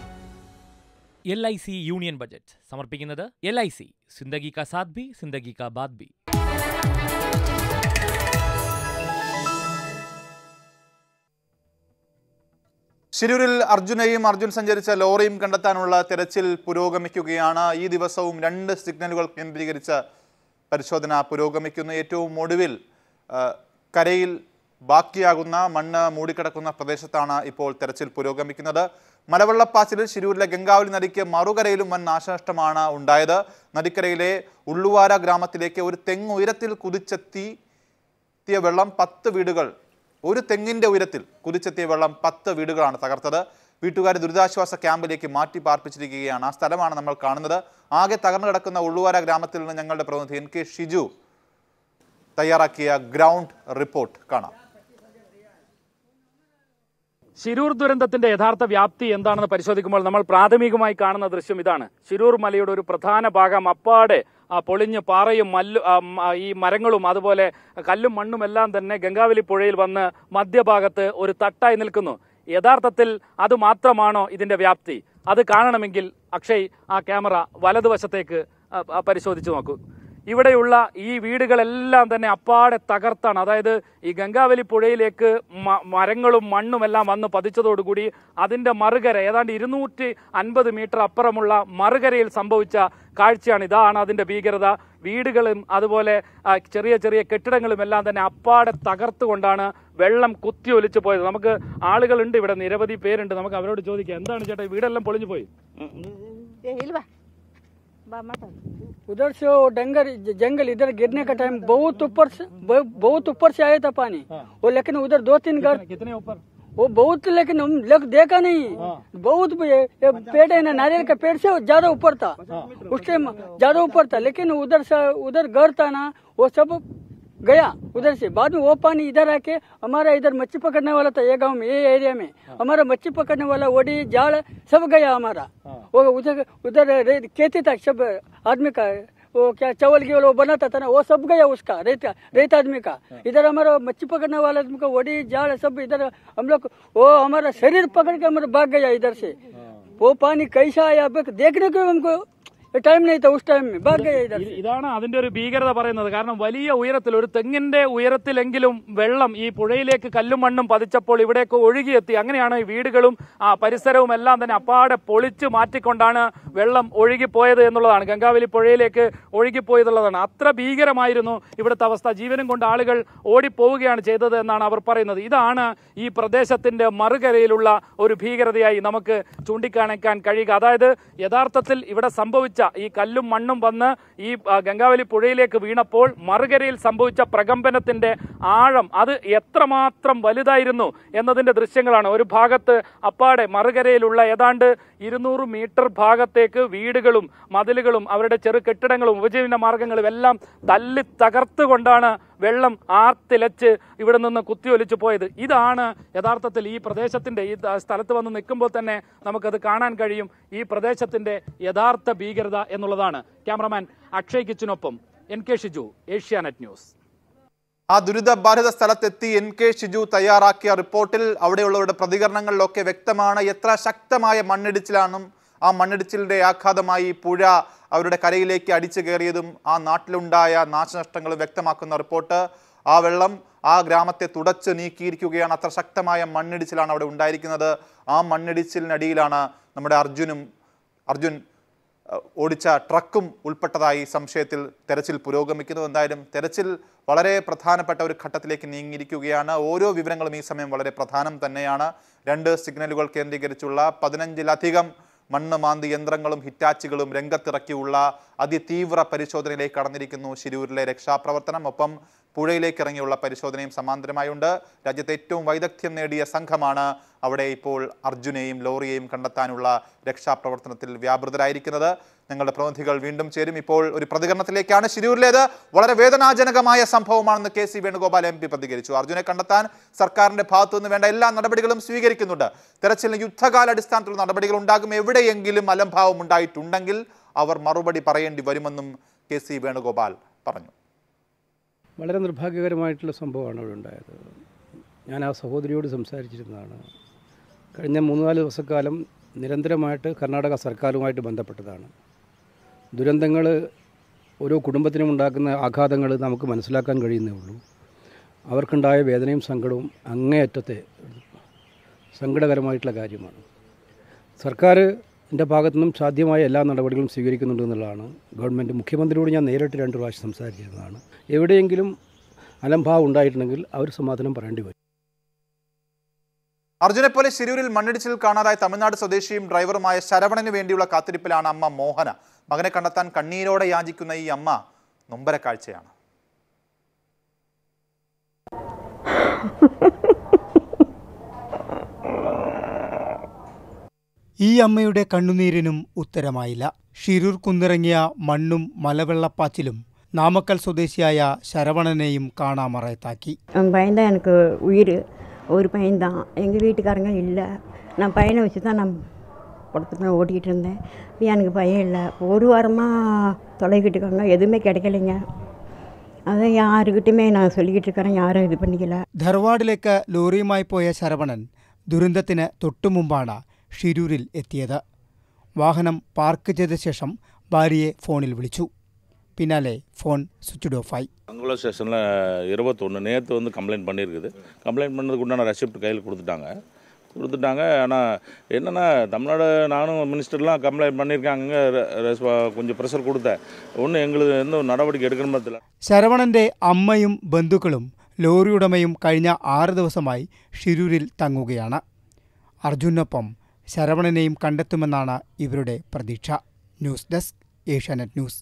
L I C union budget സമർപ്പിക്കുന്നത് എൽ ഐ സി സിന്ദഗി കാ സാഥ് ഭി സിന്ദഗി കാ ബാത് ഭി ശിരൂരിൽ അർജുനെയും അർജുൻ സഞ്ചരിച്ച ലോറിയും കണ്ടെത്താനുള്ള തെരച്ചിൽ പുരോഗമിക്കുകയാണ് ഈ ദിവസവും രണ്ട് സിഗ്നലുകൾ കേന്ദ്രീകരിച്ച് പരിശോധന പുരോഗമിക്കുന്നു ഏറ്റവും ഒടുവിൽ ആ, കരയിൽ ബാക്കിയാകുന്ന മണ്ണ് മൂടിക്കിടക്കുന്ന പ്രദേശത്താണ് ഇപ്പോൾ തെരച്ചിൽ പുരോഗമിക്കുന്നത് മലവെള്ളപ്പാച്ചിലിൽ ശിരൂരിലെ ഗംഗാവലി നദിക്ക് മറുകരയിലും വൻ നാശനഷ്ടമാണ് ഉണ്ടായത് നദിക്കരയിലെ ഉള്ളുവാര ഗ്രാമത്തിലേക്ക് ഒരു തെങ്ങ് ഉയരത്തിൽ കുതിച്ചെത്തി എത്തിയ വെള്ളം പത്ത് വീടുകൾ ഒരു തെങ്ങിന്റെ ഉയരത്തിൽ കുതിച്ചെത്തിയ വെള്ളം പത്ത് വീടുകളാണ് തകർത്തത് വീട്ടുകാർ ദുരിതാശ്വാസ ക്യാമ്പിലേക്ക് മാറ്റി പാർപ്പിച്ചിരിക്കുകയാണ് ആ സ്ഥലമാണ് നമ്മൾ കാണുന്നത് ആകെ തകർന്നു കിടക്കുന്ന ഉള്ളുവാര ഗ്രാമത്തിൽ നിന്ന് ഞങ്ങളുടെ പ്രതിനിധി എൻ കെ ഷിജു തയ്യാറാക്കിയ ഗ്രൗണ്ട് റിപ്പോർട്ട് കാണാം ശിരൂർ ദുരന്തത്തിന്റെ യഥാർത്ഥ വ്യാപ്തി എന്താണെന്ന് പരിശോധിക്കുമ്പോൾ നമ്മൾ പ്രാഥമികമായി കാണുന്ന ദൃശ്യം ഇതാണ് ശിരൂർ മലയുടെ ഒരു പ്രധാന ഭാഗം അപ്പാടെ ആ, പൊളിഞ്ഞ് പാറയും മല്ലു ആ, മ- ഈ മരങ്ങളും അതുപോലെ കല്ലും മണ്ണും എല്ലാം തന്നെ ഗംഗാവലി പുഴയിൽ വന്ന് മധ്യഭാഗത്ത് ഒരു തട്ടായി നിൽക്കുന്നു യഥാർത്ഥത്തിൽ അത് മാത്രമാണോ ഇതിന്റെ വ്യാപ്തി അത് കാണണമെങ്കിൽ അക്ഷയ് ആ ക്യാമറ വലതുവശത്തേക്ക് ആ, ആ, പരിശോധിച്ചു നോക്കൂ ഇവിടെയുള്ള ഈ വീടുകളെല്ലാം തന്നെ അപ്പാടെ തകർത്താണ് അതായത് ഈ ഗംഗാവലി പുഴയിലേക്ക് മ- മരങ്ങളും മണ്ണും എല്ലാം വന്ന് പതിച്ചതോടുകൂടി അതിന്റെ മറുകര ഏതാണ്ട് ഇരുന്നൂറ്റി അൻപത് മീറ്റർ അപ്പുറമുള്ള മറുകരയിൽ സംഭവിച്ച കാഴ്ചയാണ് ഇതാണ് അതിന്റെ ഭീകരത വീടുകളും അതുപോലെ ആ, ചെറിയ ചെറിയ കെട്ടിടങ്ങളും എല്ലാം തന്നെ അപ്പാടെ തകർത്തുകൊണ്ടാണ് വെള്ളം കുത്തി ഒലിച്ചു പോയത് നമുക്ക് ആളുകളുണ്ട് ഇവിടെ നിരവധി പേരുണ്ട് നമുക്ക് അവരോട് ചോദിക്കാം എന്താണ് ചേട്ടാ ഈ വീടെല്ലാം പൊളിഞ്ഞു പോയി उधर से वो डंगर जंगल इधर गिरने का टाइम बहुत ऊपर से बहु- बहुत ऊपर से आया था पानी वो लेकिन उधर दो तीन घर कितने ऊपर वो बहुत लेकिन हम लोग देखा नहीं बहुत भी ये ये पेड़ है ना नारियल का पेड़ से वो ज्यादा ऊपर था उस टाइम ज्यादा ऊपर था लेकिन उधर से उधर घर था ना वो सब गया उधर से बाद में वो पानी इधर आके हमारा इधर मच्छी पकड़ने वाला था ये गांव में ये एरिया में हमारा मच्छी पकड़ने वाला वडी जाल सब गया हमारा वो उधर उधर रे- खेती था सब आदमी का वो क्या चावल की वो बनाता था ना वो सब गया उसका रेत रेत आदमी का इधर हमारा मच्छी पकड़ने वाला आदमी का वडी जाल सब इधर हम लोग वो हमारा शरीर पकड़ के हमारा भाग गया इधर से वो पानी कैसा आया अब देखने को हमको टाइम नहीं था उस टाइम में भाग गया इधर से ഇതാണ് അതിന്റെ ഒരു ഭീകരത പറയുന്നത് കാരണം വലിയ ഉയരത്തിൽ ഒരു തെങ്ങിന്റെ ഉയരത്തിലെങ്കിലും വെള്ളം ഈ പുഴയിലേക്ക് കല്ലും മണ്ണും പതിച്ചപ്പോൾ ഇവിടേക്ക് ഒഴുകിയെത്തി അങ്ങനെയാണ് ഈ വീടുകളും ആ പരിസരവും എല്ലാം തന്നെ അപ്പാടെ പൊളിച്ച് മാറ്റിക്കൊണ്ടാണ് വെള്ളം ഒഴുകിപ്പോയത് എന്നുള്ളതാണ് ഗംഗാവലി പുഴയിലേക്ക് ഒഴുകിപ്പോയതുള്ളതാണ് അത്ര ഭീകരമായിരുന്നു ഇവിടുത്തെ അവസ്ഥ ജീവനും കൊണ്ട് ആളുകൾ ഓടിപ്പോവുകയാണ് ചെയ്തത് എന്നാണ് അവർ പറയുന്നത് ഇതാണ് ഈ പ്രദേശത്തിന്റെ മറുകരയിലുള്ള ഒരു ഭീകരതയായി നമുക്ക് ചൂണ്ടിക്കാണിക്കാൻ കഴിയുക അതായത് യഥാർത്ഥത്തിൽ ഇവിടെ സംഭവിച്ച ഈ കല്ലും മണ്ണും വന്ന് ഈ ആ, ഗംഗാവലി പുഴയിലേക്ക് വീണപ്പോൾ മറുകരയിൽ സംഭവിച്ച പ്രകമ്പനത്തിന്റെ ആഴം അത് എത്രമാത്രം വലുതായിരുന്നു എന്നതിന്റെ ദൃശ്യങ്ങളാണ് ഒരു ഭാഗത്ത് അപ്പാടെ മറുകരയിലുള്ള ഏതാണ്ട് ഇരുന്നൂറ് മീറ്റർ ഭാഗത്തേക്ക് വീടുകളും മതിലുകളും അവരുടെ ചെറു കെട്ടിടങ്ങളും ഉപജീവന മാർഗങ്ങളും എല്ലാം തല്ലി തകർത്തുകൊണ്ടാണ് വെള്ളം ആർത്തിലച്ച് ഇവിടെ നിന്ന് കുത്തിയൊലിച്ചു പോയത് ഇതാണ് യഥാർത്ഥത്തിൽ ഈ പ്രദേശത്തിന്റെ ഈ ത- സ്ഥലത്ത് വന്ന് നിൽക്കുമ്പോൾ തന്നെ നമുക്കത് കാണാൻ കഴിയും ഈ പ്രദേശത്തിന്റെ യഥാർത്ഥ ഭീകരത എന്നുള്ളതാണ് ക്യാമറമാൻ അക്ഷയ് കിച്ചിനൊപ്പം N K Shiju Asianet news ആ ദുരിതബാധിത സ്ഥലത്തെത്തി എൻ കെ ഷിജു തയ്യാറാക്കിയ റിപ്പോർട്ടിൽ അവിടെയുള്ളവരുടെ പ്രതികരണങ്ങളിലൊക്കെ വ്യക്തമാണ് എത്ര ശക്തമായ മണ്ണിടിച്ചിലാണെന്നും ആ മണ്ണിടിച്ചിലിന്റെ ആഘാതമായി പുഴ അവരുടെ കരയിലേക്ക് അടിച്ചു കയറിയതും ആ നാട്ടിലുണ്ടായ നാശനഷ്ടങ്ങളും വ്യക്തമാക്കുന്ന റിപ്പോർട്ട് ആ വെള്ളം ആ ഗ്രാമത്തെ തുടച്ച് നീക്കിയിരിക്കുകയാണ് അത്ര ശക്തമായ മണ്ണിടിച്ചിലാണ് അവിടെ ഉണ്ടായിരിക്കുന്നത് ആ മണ്ണിടിച്ചിലിനടിയിലാണ് നമ്മുടെ അർജുനും അർജുൻ അഹ് ഓടിച്ച ട്രക്കും ഉൾപ്പെട്ടതായി സംശയത്തിൽ തെരച്ചിൽ പുരോഗമിക്കുന്നു എന്തായാലും തെരച്ചിൽ വളരെ പ്രധാനപ്പെട്ട ഒരു ഘട്ടത്തിലേക്ക് നീങ്ങിയിരിക്കുകയാണ് ഓരോ വിവരങ്ങളും ഈ സമയം വളരെ പ്രധാനം തന്നെയാണ് രണ്ട് സിഗ്നലുകൾ കേന്ദ്രീകരിച്ചുള്ള പതിനഞ്ചിലധികം മണ്ണ് മാന്തി യന്ത്രങ്ങളും ഹിറ്റാച്ചുകളും രംഗത്തിറക്കിയുള്ള അതിതീവ്ര പരിശോധനയിലേക്ക് കടന്നിരിക്കുന്നു ശിരൂരിലെ രക്ഷാപ്രവർത്തനം ഒപ്പം പുഴയിലേക്ക് ഇറങ്ങിയുള്ള പരിശോധനയും സമാന്തരമായുണ്ട് രാജ്യത്തെ ഏറ്റവും വൈദഗ്ധ്യം നേടിയ സംഘമാണ് അവിടെ ഇപ്പോൾ അർജുനെയും ലോറിയെയും കണ്ടെത്താനുള്ള രക്ഷാപ്രവർത്തനത്തിൽ വ്യാപൃതരായിരിക്കുന്നത് ഞങ്ങളുടെ പ്രതിനിധികൾ വീണ്ടും ചേരും ഇപ്പോൾ ഒരു പ്രതികരണത്തിലേക്കാണ് ശിരൂരിലേത് വളരെ വേദനാജനകമായ സംഭവമാണെന്ന് K C Venugopal M P പ്രതികരിച്ചു അർജുനെ കണ്ടെത്താൻ സർക്കാരിന്റെ ഭാഗത്തു നിന്ന് വേണ്ട എല്ലാ നടപടികളും സ്വീകരിക്കുന്നുണ്ട് തെരച്ചിലിന് യുദ്ധകാലാടിസ്ഥാനത്തിലുള്ള നടപടികൾ ഉണ്ടാകും എവിടെയെങ്കിലും അലംഭാവം ഉണ്ടായിട്ടുണ്ടെങ്കിൽ അവർ മറുപടി പറയേണ്ടി വരുമെന്നും കെ സി വേണുഗോപാൽ പറഞ്ഞു വളരെ നിർഭാഗ്യകരമായിട്ടുള്ള സംഭവമാണ് അവിടെ ഉണ്ടായത് ഞാൻ ആ സഹോദരിയോട് സംസാരിച്ചിരുന്നതാണ് കഴിഞ്ഞ മൂന്ന് നാല് ദിവസക്കാലം നിരന്തരമായിട്ട് കർണാടക സർക്കാരുമായിട്ട് ബന്ധപ്പെട്ടതാണ് ദുരന്തങ്ങൾ ഓരോ കുടുംബത്തിനും ഉണ്ടാക്കുന്ന ആഘാതങ്ങൾ നമുക്ക് മനസ്സിലാക്കാൻ കഴിയുന്നേ ഉള്ളൂ അവർക്കുണ്ടായ വേദനയും സങ്കടവും അങ്ങേയറ്റത്തെ സങ്കടകരമായിട്ടുള്ള കാര്യമാണ് സർക്കാരിൻ്റെ ഭാഗത്തു നിന്നും സാധ്യമായ എല്ലാ നടപടികളും സ്വീകരിക്കുന്നുണ്ട് എന്നുള്ളതാണ് ഗവൺമെൻറ് മുഖ്യമന്ത്രിയോട് ഞാൻ നേരിട്ട് രണ്ട് പ്രാവശ്യം സംസാരിച്ചിരുന്നതാണ് എവിടെയെങ്കിലും അലംഭാവം ഉണ്ടായിട്ടുണ്ടെങ്കിൽ അവർ സമാധാനം പറയേണ്ടി വരും അർജുനെ പോലെ ശിരൂരിൽ മണ്ണിടിച്ചിൽ കാണാതായ തമിഴ്നാട് സ്വദേശിയും ഡ്രൈവറുമായ ശരവണന് വേണ്ടിയുള്ള കാത്തിരിപ്പിലാണ് അമ്മ മോഹന മകനെ കണ്ടെത്താൻ കണ്ണീരോടെ യാചിക്കുന്ന ഈ അമ്മ നൊമ്പര കാഴ്ചയാണ് ഈ അമ്മയുടെ കണ്ണുനീരിനും ഉത്തരമായില്ല ഷിരൂർ കുന്നിറങ്ങിയ മണ്ണും മലവെള്ളപ്പാച്ചിലും നാമക്കൽ സ്വദേശിയായ ശരവണനെയും കാണാമറയത്താക്കി அவன் பயந்தான் எனக்கு உயிர் ஒரு பையன்தான் எங்கள் வீட்டுக்காரங்க இல்லை நான் பையனை வச்சு தான் நான் படத்துல ஓட்டிகிட்டு இருந்தேன் இப்ப எனக்கு பையன் இல்லை ஒரு வாரமாக தொலைக்கிட்டு இருக்காங்க எதுவுமே கிடைக்கலைங்க அதான் யாருக்கிட்டையுமே நான் சொல்லிக்கிட்டு இருக்கிறேன் யாரும் இது பண்ணிக்கல ധർവാഡിലേക്ക് ലോറിയുമായി പോയ ശരവണൻ ദുരന്തത്തിന് തൊട്ടുമുമ്പാണ് ഷിരൂരിൽ എത്തിയത് വാഹനം പാർക്ക് ചെയ്ത ശേഷം ഭാര്യയെ ഫോണിൽ വിളിച്ചു പിന്നാലെ ഫോൺ സ്വിച്ച്ഡ് ഓഫായി அங்குள்ள ஸ்டேஷனில் இருபத்தொன்று நேற்று வந்து கம்ப்ளைண்ட் பண்ணியிருக்குது கம்ப்ளைண்ட் பண்ணதுக்கு உண்டான ரெசிப்ட் கையில் கொடுத்துட்டாங்க கொடுத்துட்டாங்க ஆனால் என்னென்னா தமிழ்நாடு நானும் மினிஸ்டர்லாம் கம்ப்ளைண்ட் பண்ணியிருக்காங்க ரெ- ரெஸ்பா- கொஞ்சம் ப்ரெஷர் கொடுத்தேன் ஒன்றும் எங்களுக்கு எந்த ஒரு நடவடிக்கை எடுக்கணும் பத்தில ശരവണന്റെ അമ്മയും ബന്ധുക്കളും ലോറി ഉടമയും കഴിഞ്ഞ ആറ് ദിവസമായി ഷിരൂരിൽ തങ്ങുകയാണ് അർജുനൊപ്പം ശരവണനെയും കണ്ടെത്തുമെന്നാണ് ഇവരുടെ പ്രതീക്ഷ ന്യൂസ് ഡെസ്ക് ഏഷ്യാനെറ്റ് ന്യൂസ്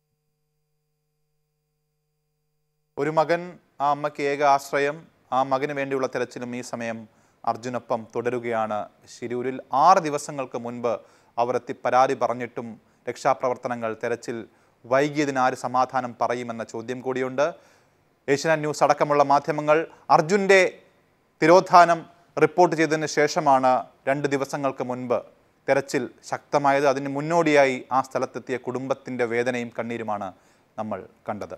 ഒരു മകൻ ആ അമ്മയ്ക്ക് ഏക ആശ്രയം ആ മകന് വേണ്ടിയുള്ള തെരച്ചിലും ഈ സമയം അർജുനൊപ്പം തുടരുകയാണ് ശിരൂരിൽ ആറ് ദിവസങ്ങൾക്ക് മുൻപ് അവർ എത്തി പരാതി പറഞ്ഞിട്ടും രക്ഷാപ്രവർത്തനങ്ങൾ തെരച്ചിൽ വൈകിയതിന് ആര് സമാധാനം പറയുമെന്ന ചോദ്യം കൂടിയുണ്ട് ഏഷ്യാനെറ്റ് ന്യൂസ് അടക്കമുള്ള മാധ്യമങ്ങൾ അർജുൻ്റെ തിരോധാനം റിപ്പോർട്ട് ചെയ്തതിന് ശേഷമാണ് രണ്ട് ദിവസങ്ങൾക്ക് മുൻപ് തെരച്ചിൽ ശക്തമായത് അതിന് മുന്നോടിയായി ആ സ്ഥലത്തെത്തിയ കുടുംബത്തിൻ്റെ വേദനയും കണ്ണീരുമാണ് നമ്മൾ കണ്ടത്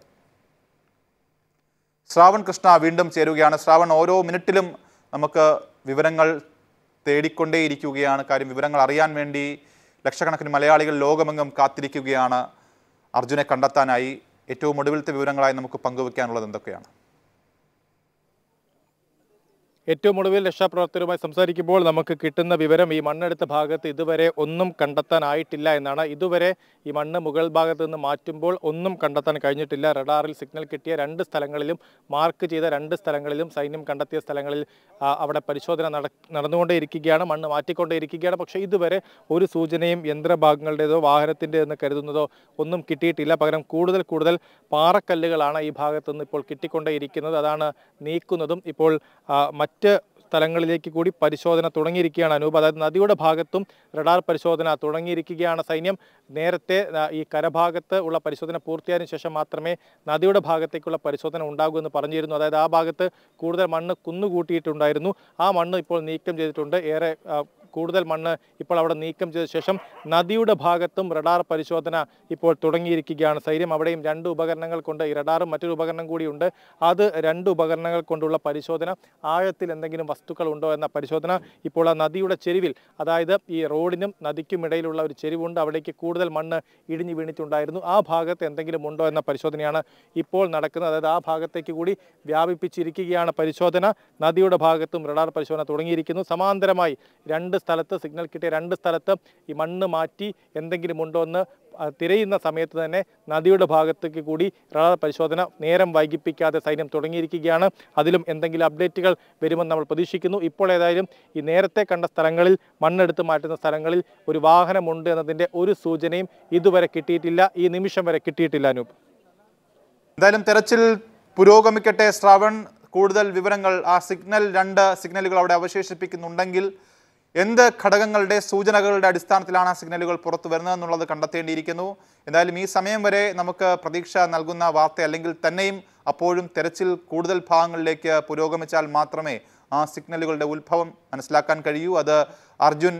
ശ്രാവൺ കൃഷ്ണ വീണ്ടും ചേരുകയാണ് ശ്രാവൺ ഓരോ മിനിറ്റിലും നമുക്ക് വിവരങ്ങൾ തേടിക്കൊണ്ടേയിരിക്കുകയാണ് കാര്യം വിവരങ്ങൾ അറിയാൻ വേണ്ടി ലക്ഷക്കണക്കിന് മലയാളികൾ ലോകമെങ്ങും കാത്തിരിക്കുകയാണ് അർജുനെ കണ്ടെത്താനായി ഏറ്റവും ഒടുവിലത്തെ വിവരങ്ങളായി നമുക്ക് പങ്കുവെക്കാനുള്ളത് എന്തൊക്കെയാണ് ഏറ്റവും ഒടുവിൽ രക്ഷാപ്രവർത്തകരുമായി സംസാരിക്കുമ്പോൾ നമുക്ക് കിട്ടുന്ന വിവരം ഈ മണ്ണെടുത്ത ഭാഗത്ത് ഇതുവരെ ഒന്നും കണ്ടെത്താനായിട്ടില്ല എന്നാണ് ഇതുവരെ ഈ മണ്ണ് മുകൾ ഭാഗത്ത് നിന്ന് മാറ്റുമ്പോൾ ഒന്നും കണ്ടെത്താൻ കഴിഞ്ഞിട്ടില്ല റഡാറിൽ സിഗ്നൽ കിട്ടിയ രണ്ട് സ്ഥലങ്ങളിലും മാർക്ക് ചെയ്ത രണ്ട് സ്ഥലങ്ങളിലും സൈന്യം കണ്ടെത്തിയ സ്ഥലങ്ങളിൽ ആ, അവിടെ പരിശോധന നട നടന്നുകൊണ്ടേയിരിക്കുകയാണ് മണ്ണ് മാറ്റിക്കൊണ്ടേയിരിക്കുകയാണ് പക്ഷേ ഇതുവരെ ഒരു സൂചനയും യന്ത്രഭാഗങ്ങളുടേതോ വാഹനത്തിൻ്റെ എന്ന് കരുതുന്നതോ ഒന്നും കിട്ടിയിട്ടില്ല പകരം കൂടുതൽ കൂടുതൽ പാറക്കല്ലുകളാണ് ഈ ഭാഗത്തു നിന്ന് ഇപ്പോൾ കിട്ടിക്കൊണ്ടേയിരിക്കുന്നത് അതാണ് നീക്കുന്നതും ഇപ്പോൾ ആ, മറ്റ് സ്ഥലങ്ങളിലേക്ക് കൂടി പരിശോധന തുടങ്ങിയിരിക്കുകയാണ് അനൂപ് അതായത് നദിയുടെ ഭാഗത്തും റഡാർ പരിശോധന തുടങ്ങിയിരിക്കുകയാണ് സൈന്യം നേരത്തെ ആ, ഈ കരഭാഗത്ത് ഉള്ള പരിശോധന പൂർത്തിയായതിനു ശേഷം മാത്രമേ നദിയുടെ ഭാഗത്തേക്കുള്ള പരിശോധന ഉണ്ടാകൂ എന്ന് പറഞ്ഞിരുന്നു അതായത് ആ ഭാഗത്ത് കൂടുതൽ മണ്ണ് കുന്നുകൂട്ടിയിട്ടുണ്ടായിരുന്നു ആ മണ്ണ് ഇപ്പോൾ നീക്കം ചെയ്തിട്ടുണ്ട് ഏറെ ആ, കൂടുതൽ മണ്ണ് ഇപ്പോൾ അവിടെ നീക്കം ചെയ്ത ശേഷം നദിയുടെ ഭാഗത്തും റഡാർ പരിശോധന ഇപ്പോൾ തുടങ്ങിയിരിക്കുകയാണ് സൈന്യം അവിടെയും രണ്ട് ഉപകരണങ്ങൾ കൊണ്ട് ഈ റഡാറും മറ്റൊരു ഉപകരണം കൂടിയുണ്ട് അത് രണ്ട് ഉപകരണങ്ങൾ കൊണ്ടുള്ള പരിശോധന ആഴത്തിൽ എന്തെങ്കിലും വസ്തുക്കൾ ഉണ്ടോ എന്ന പരിശോധന ഇപ്പോൾ ആ നദിയുടെ ചെരുവിൽ അതായത് ഈ റോഡിനും നദിക്കും ഇടയിലുള്ള ഒരു ചെരുവുണ്ട് അവിടേക്ക് കൂടുതൽ മണ്ണ് ഇടിഞ്ഞു വീണിട്ടുണ്ടായിരുന്നു ആ ഭാഗത്ത് എന്തെങ്കിലും ഉണ്ടോ എന്ന പരിശോധനയാണ് ഇപ്പോൾ നടക്കുന്നത് അതായത് ആ ഭാഗത്തേക്ക് കൂടി വ്യാപിപ്പിച്ചിരിക്കുകയാണ് പരിശോധന നദിയുടെ ഭാഗത്തും റഡാർ പരിശോധന തുടങ്ങിയിരിക്കുന്നു സമാന്തരമായി രണ്ട് സ്ഥലത്ത് സിഗ്നൽ കിട്ടിയ രണ്ട് സ്ഥലത്ത് ഈ മണ്ണ് മാറ്റി എന്തെങ്കിലും ഉണ്ടോ എന്ന് ആ, തിരയുന്ന സമയത്ത് തന്നെ നദിയുടെ ഭാഗത്തേക്ക് കൂടി റഡാർ പരിശോധന നേരം വൈകിപ്പിക്കാതെ സൈന്യം തുടങ്ങിയിരിക്കുകയാണ് അതിലും എന്തെങ്കിലും അപ്ഡേറ്റുകൾ വരുമെന്ന് നമ്മൾ പ്രതീക്ഷിക്കുന്നു ഇപ്പോൾ ഏതായാലും ഈ നേരത്തെ കണ്ട സ്ഥലങ്ങളിൽ മണ്ണെടുത്ത് മാറ്റുന്ന സ്ഥലങ്ങളിൽ ഒരു വാഹനമുണ്ട് എന്നതിൻ്റെ ഒരു സൂചനയും ഇതുവരെ കിട്ടിയിട്ടില്ല ഈ നിമിഷം വരെ കിട്ടിയിട്ടില്ല അനൂപ് എന്തായാലും തെരച്ചിൽ പുരോഗമിക്കട്ടെ ശ്രാവൺ കൂടുതൽ വിവരങ്ങൾ ആ സിഗ്നൽ രണ്ട് സിഗ്നലുകൾ അവിടെ അവശേഷിപ്പിക്കുന്നുണ്ടെങ്കിൽ എന്ത് ഘടകങ്ങളുടെ സൂചനകളുടെ അടിസ്ഥാനത്തിലാണ് ആ സിഗ്നലുകൾ പുറത്തു വരുന്നത് എന്നുള്ളത് കണ്ടെത്തേണ്ടിയിരിക്കുന്നു എന്തായാലും ഈ സമയം വരെ നമുക്ക് പ്രതീക്ഷ നൽകുന്ന വാർത്ത അല്ലെങ്കിൽ തന്നെയും അപ്പോഴും തെരച്ചിൽ കൂടുതൽ ഭാഗങ്ങളിലേക്ക് പുരോഗമിച്ചാൽ മാത്രമേ ആ സിഗ്നലുകളുടെ ഉത്ഭവം മനസ്സിലാക്കാൻ കഴിയൂ അത് അർജുൻ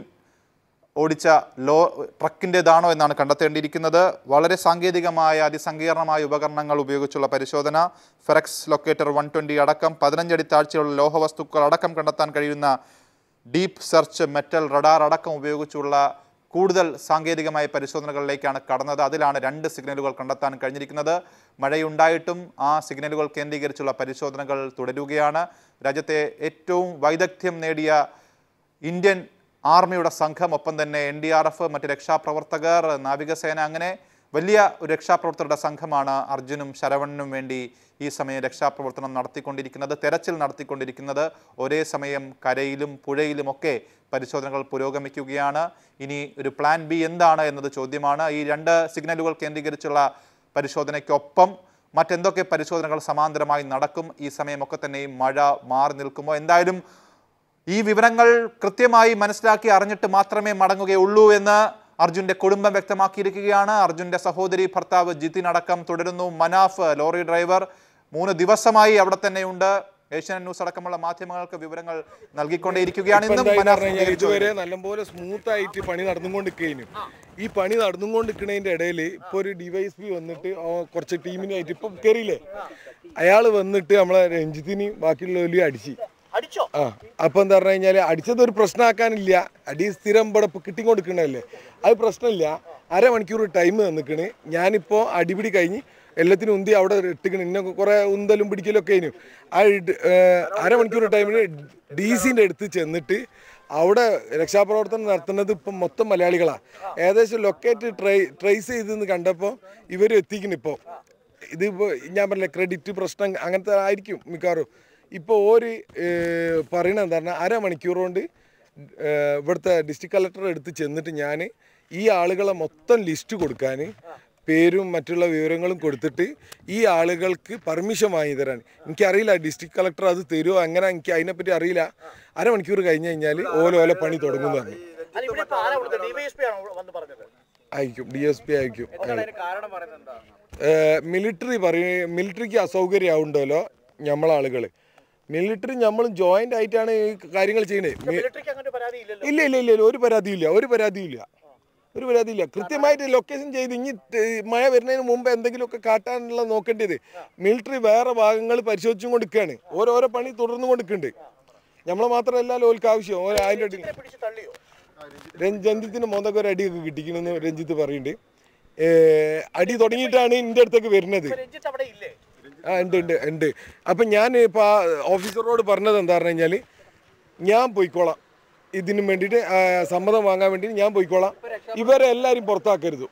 ഓടിച്ച ലോ ട്രക്കിൻ്റെതാണോ എന്നാണ് കണ്ടെത്തേണ്ടിയിരിക്കുന്നത് വളരെ സാങ്കേതികമായ അതിസങ്കീർണമായ ഉപകരണങ്ങൾ ഉപയോഗിച്ചുള്ള പരിശോധന ഫെറക്സ് ലൊക്കേറ്റർ വൺ ട്വൻറ്റി അടക്കം പതിനഞ്ചടി താഴ്ചയുള്ള ലോഹവസ്തുക്കൾ അടക്കം കണ്ടെത്താൻ കഴിയുന്ന ഡീപ്പ് സെർച്ച് മെറ്റൽ റഡാർ അടക്കം ഉപയോഗിച്ചുള്ള കൂടുതൽ സാങ്കേതികമായ പരിശോധനകളിലേക്കാണ് കടന്നത് അതിലാണ് രണ്ട് സിഗ്നലുകൾ കണ്ടെത്താൻ കഴിഞ്ഞിരിക്കുന്നത് മഴയുണ്ടായിട്ടും ആ സിഗ്നലുകൾ കേന്ദ്രീകരിച്ചുള്ള പരിശോധനകൾ തുടരുകയാണ് രാജ്യത്തെ ഏറ്റവും വൈദഗ്ധ്യം നേടിയ ഇന്ത്യൻ ആർമിയുടെ സംഘം ഒപ്പം തന്നെ എൻ ഡി ആർ എഫ് മറ്റ് രക്ഷാപ്രവർത്തകർ നാവികസേന അങ്ങനെ വലിയ ഒരു രക്ഷാപ്രവർത്തകരുടെ സംഘമാണ് അർജുനും ശരവണനും വേണ്ടി ഈ സമയം രക്ഷാപ്രവർത്തനം നടത്തിക്കൊണ്ടിരിക്കുന്നത് തെരച്ചിൽ നടത്തിക്കൊണ്ടിരിക്കുന്നത് ഒരേ സമയം കരയിലും പുഴയിലുമൊക്കെ പരിശോധനകൾ പുരോഗമിക്കുകയാണ് ഇനി ഒരു പ്ലാൻ ബി എന്താണ് എന്നത് ചോദ്യമാണ് ഈ രണ്ട് സിഗ്നലുകൾ കേന്ദ്രീകരിച്ചുള്ള പരിശോധനയ്ക്കൊപ്പം മറ്റെന്തൊക്കെ പരിശോധനകൾ സമാന്തരമായി നടക്കും ഈ സമയമൊക്കെ തന്നെയും മഴ മാറി നിൽക്കുമോ എന്തായാലും ഈ വിവരങ്ങൾ കൃത്യമായി മനസ്സിലാക്കി അറിഞ്ഞിട്ട് മാത്രമേ മടങ്ങുകയുള്ളൂ എന്ന് അർജുന്റെ കുടുംബം വ്യക്തമാക്കിയിരിക്കുകയാണ് അർജുന്റെ സഹോദരി ഭർത്താവ് ജിതിൻ അടക്കം തുടരുന്നു മനാഫ് ലോറി ഡ്രൈവർ മൂന്ന് ദിവസമായി അവിടെ തന്നെയുണ്ട് ഏഷ്യാനെറ്റ് ന്യൂസ് അടക്കമുള്ള മാധ്യമങ്ങൾക്ക് വിവരങ്ങൾ നൽകിക്കൊണ്ടേയിരിക്കുകയാണ് ഇന്നും എന്തായി മനാഫ് പറഞ്ഞു കഴിഞ്ഞാൽ പ്രതികരിച്ചു ഇതുവരെ നല്ലപോലെ സ്മൂത്ത് ആയിട്ട് പണി നടന്നുകൊണ്ടിരിക്കുന്നു ഈ പണി നടന്നുകൊണ്ടിരിക്കുന്നതിന്റെ ഇടയിൽ ഇപ്പൊ ഒരു ഡിവൈഎസ്പി വന്നിട്ട് ആ കുറച്ച് ടീമിനായിട്ട് ഇപ്പൊ കയറിയില്ലേ അയാൾ വന്നിട്ട് നമ്മളെ രഞ്ജിത്തിനെയും ബാക്കിയുള്ളവരെയും അടിച്ച് ആ അപ്പൊ എന്താ പറഞ്ഞു കഴിഞ്ഞാല് അടിച്ചത് ഒരു പ്രശ്നമാക്കാനില്ല അടി സ്ഥിരം ഇവിടെ ഇപ്പൊ കിട്ടിക്കൊണ്ടിരിക്കണല്ലേ അത് പ്രശ്നമില്ല അരമണിക്കൂർ ടൈം തന്നിക്കണ് ഞാനിപ്പോ അടിപിടി കഴിഞ്ഞ് എല്ലാത്തിനും ഉന്തി അവിടെ ഇട്ടിക്കണ് ഇന്നെ കുറെ ഉന്തലും പിടിക്കലും ഒക്കെ കഴിഞ്ഞു ആ ഇട്- ഏർ അരമണിക്കൂർ ടൈമിന് ഡി സിന്റെ അടുത്ത് ചെന്നിട്ട് അവിടെ രക്ഷാപ്രവർത്തനം നടത്തുന്നത് ഇപ്പം മൊത്തം മലയാളികളാണ് ഏകദേശം ലൊക്കേറ്റ് ട്രൈ ട്രേസ് ചെയ്തെന്ന് കണ്ടപ്പോൾ ഇവർ എത്തിക്കുന്നു ഇപ്പോൾ ഇതിപ്പോൾ ഞാൻ പറഞ്ഞില്ല ക്രെഡിറ്റ് പ്രശ്നം അങ്ങനത്തെ ആയിരിക്കും മിക്കവാറും ഇപ്പോൾ ഒരു പറയണത് എന്താ പറഞ്ഞാൽ അരമണിക്കൂർ കൊണ്ട് ഏഹ്, ഇവിടുത്തെ ഡിസ്ട്രിക്ട് കളക്ടറെ അടുത്ത് ചെന്നിട്ട് ഞാൻ ഈ ആളുകളെ മൊത്തം ലിസ്റ്റ് കൊടുക്കാൻ പേരും മറ്റുള്ള വിവരങ്ങളും കൊടുത്തിട്ട് ഈ ആളുകൾക്ക് പെർമിഷൻ വാങ്ങി തരാൻ എനിക്കറിയില്ല ഡിസ്ട്രിക്ട് കളക്ടർ അത് തരുമോ അങ്ങനെ എനിക്ക് അതിനെപ്പറ്റി അറിയില്ല അരമണിക്കൂർ കഴിഞ്ഞ് കഴിഞ്ഞാൽ ഓല ഓല പണി തുടങ്ങും എന്ന് പറഞ്ഞു അയക്കും ഡി എസ് പി അയക്കും മിലിറ്ററി പറയ മിലിറ്ററിക്ക് അസൗകര്യം ആവുണ്ടല്ലോ നമ്മളാളുകൾ മിലിറ്ററി നമ്മൾ ജോയിന്റ് ആയിട്ടാണ് ഈ കാര്യങ്ങൾ ചെയ്യുന്നത് ഇല്ല ഇല്ല ഇല്ല ഇല്ല ഒരു പരാതിയില്ല ഒരു പരാതിയില്ല ഒരു പരാതിയില്ല കൃത്യമായിട്ട് ലൊക്കേഷൻ ചെയ്ത് ഇനി ത- മഴ വരുന്നതിന് മുമ്പ് എന്തെങ്കിലുമൊക്കെ കാട്ടാനുള്ള നോക്കേണ്ടത് മിലിറ്ററി വേറെ ഭാഗങ്ങൾ പരിശോധിച്ചും കൊണ്ടിരിക്കുകയാണ് ഓരോരോ പണി തുടർന്നു കൊണ്ടിരിക്കുന്നുണ്ട് നമ്മളെ മാത്രമല്ല ഓൽക്ക് ആവശ്യം ഓരോ അതിൻ്റെ അടി രഞ്ജ് രഞ്ജിത്തിന് മോന്തൊക്കെ ഒരു അടിയൊക്കെ കിട്ടിക്കണമെന്ന് രഞ്ജിത്ത് പറയുന്നുണ്ട് ഏ, അടി തുടങ്ങിയിട്ടാണ് എൻ്റെ അടുത്തേക്ക് വരുന്നത് ആ ഉണ്ട് ഉണ്ട് ഉണ്ട് അപ്പം ഞാൻ ഇപ്പോൾ ആ ഓഫീസറോട് പറഞ്ഞത് എന്താ പറഞ്ഞു കഴിഞ്ഞാൽ ഞാൻ പോയിക്കോളാം ഇതിന് വേണ്ടിയിട്ട് ആ, സമ്മതം വാങ്ങാൻ വേണ്ടി ഞാൻ പോയിക്കോളാം ഇവരെ എല്ലാവരും പുറത്താക്കരുത്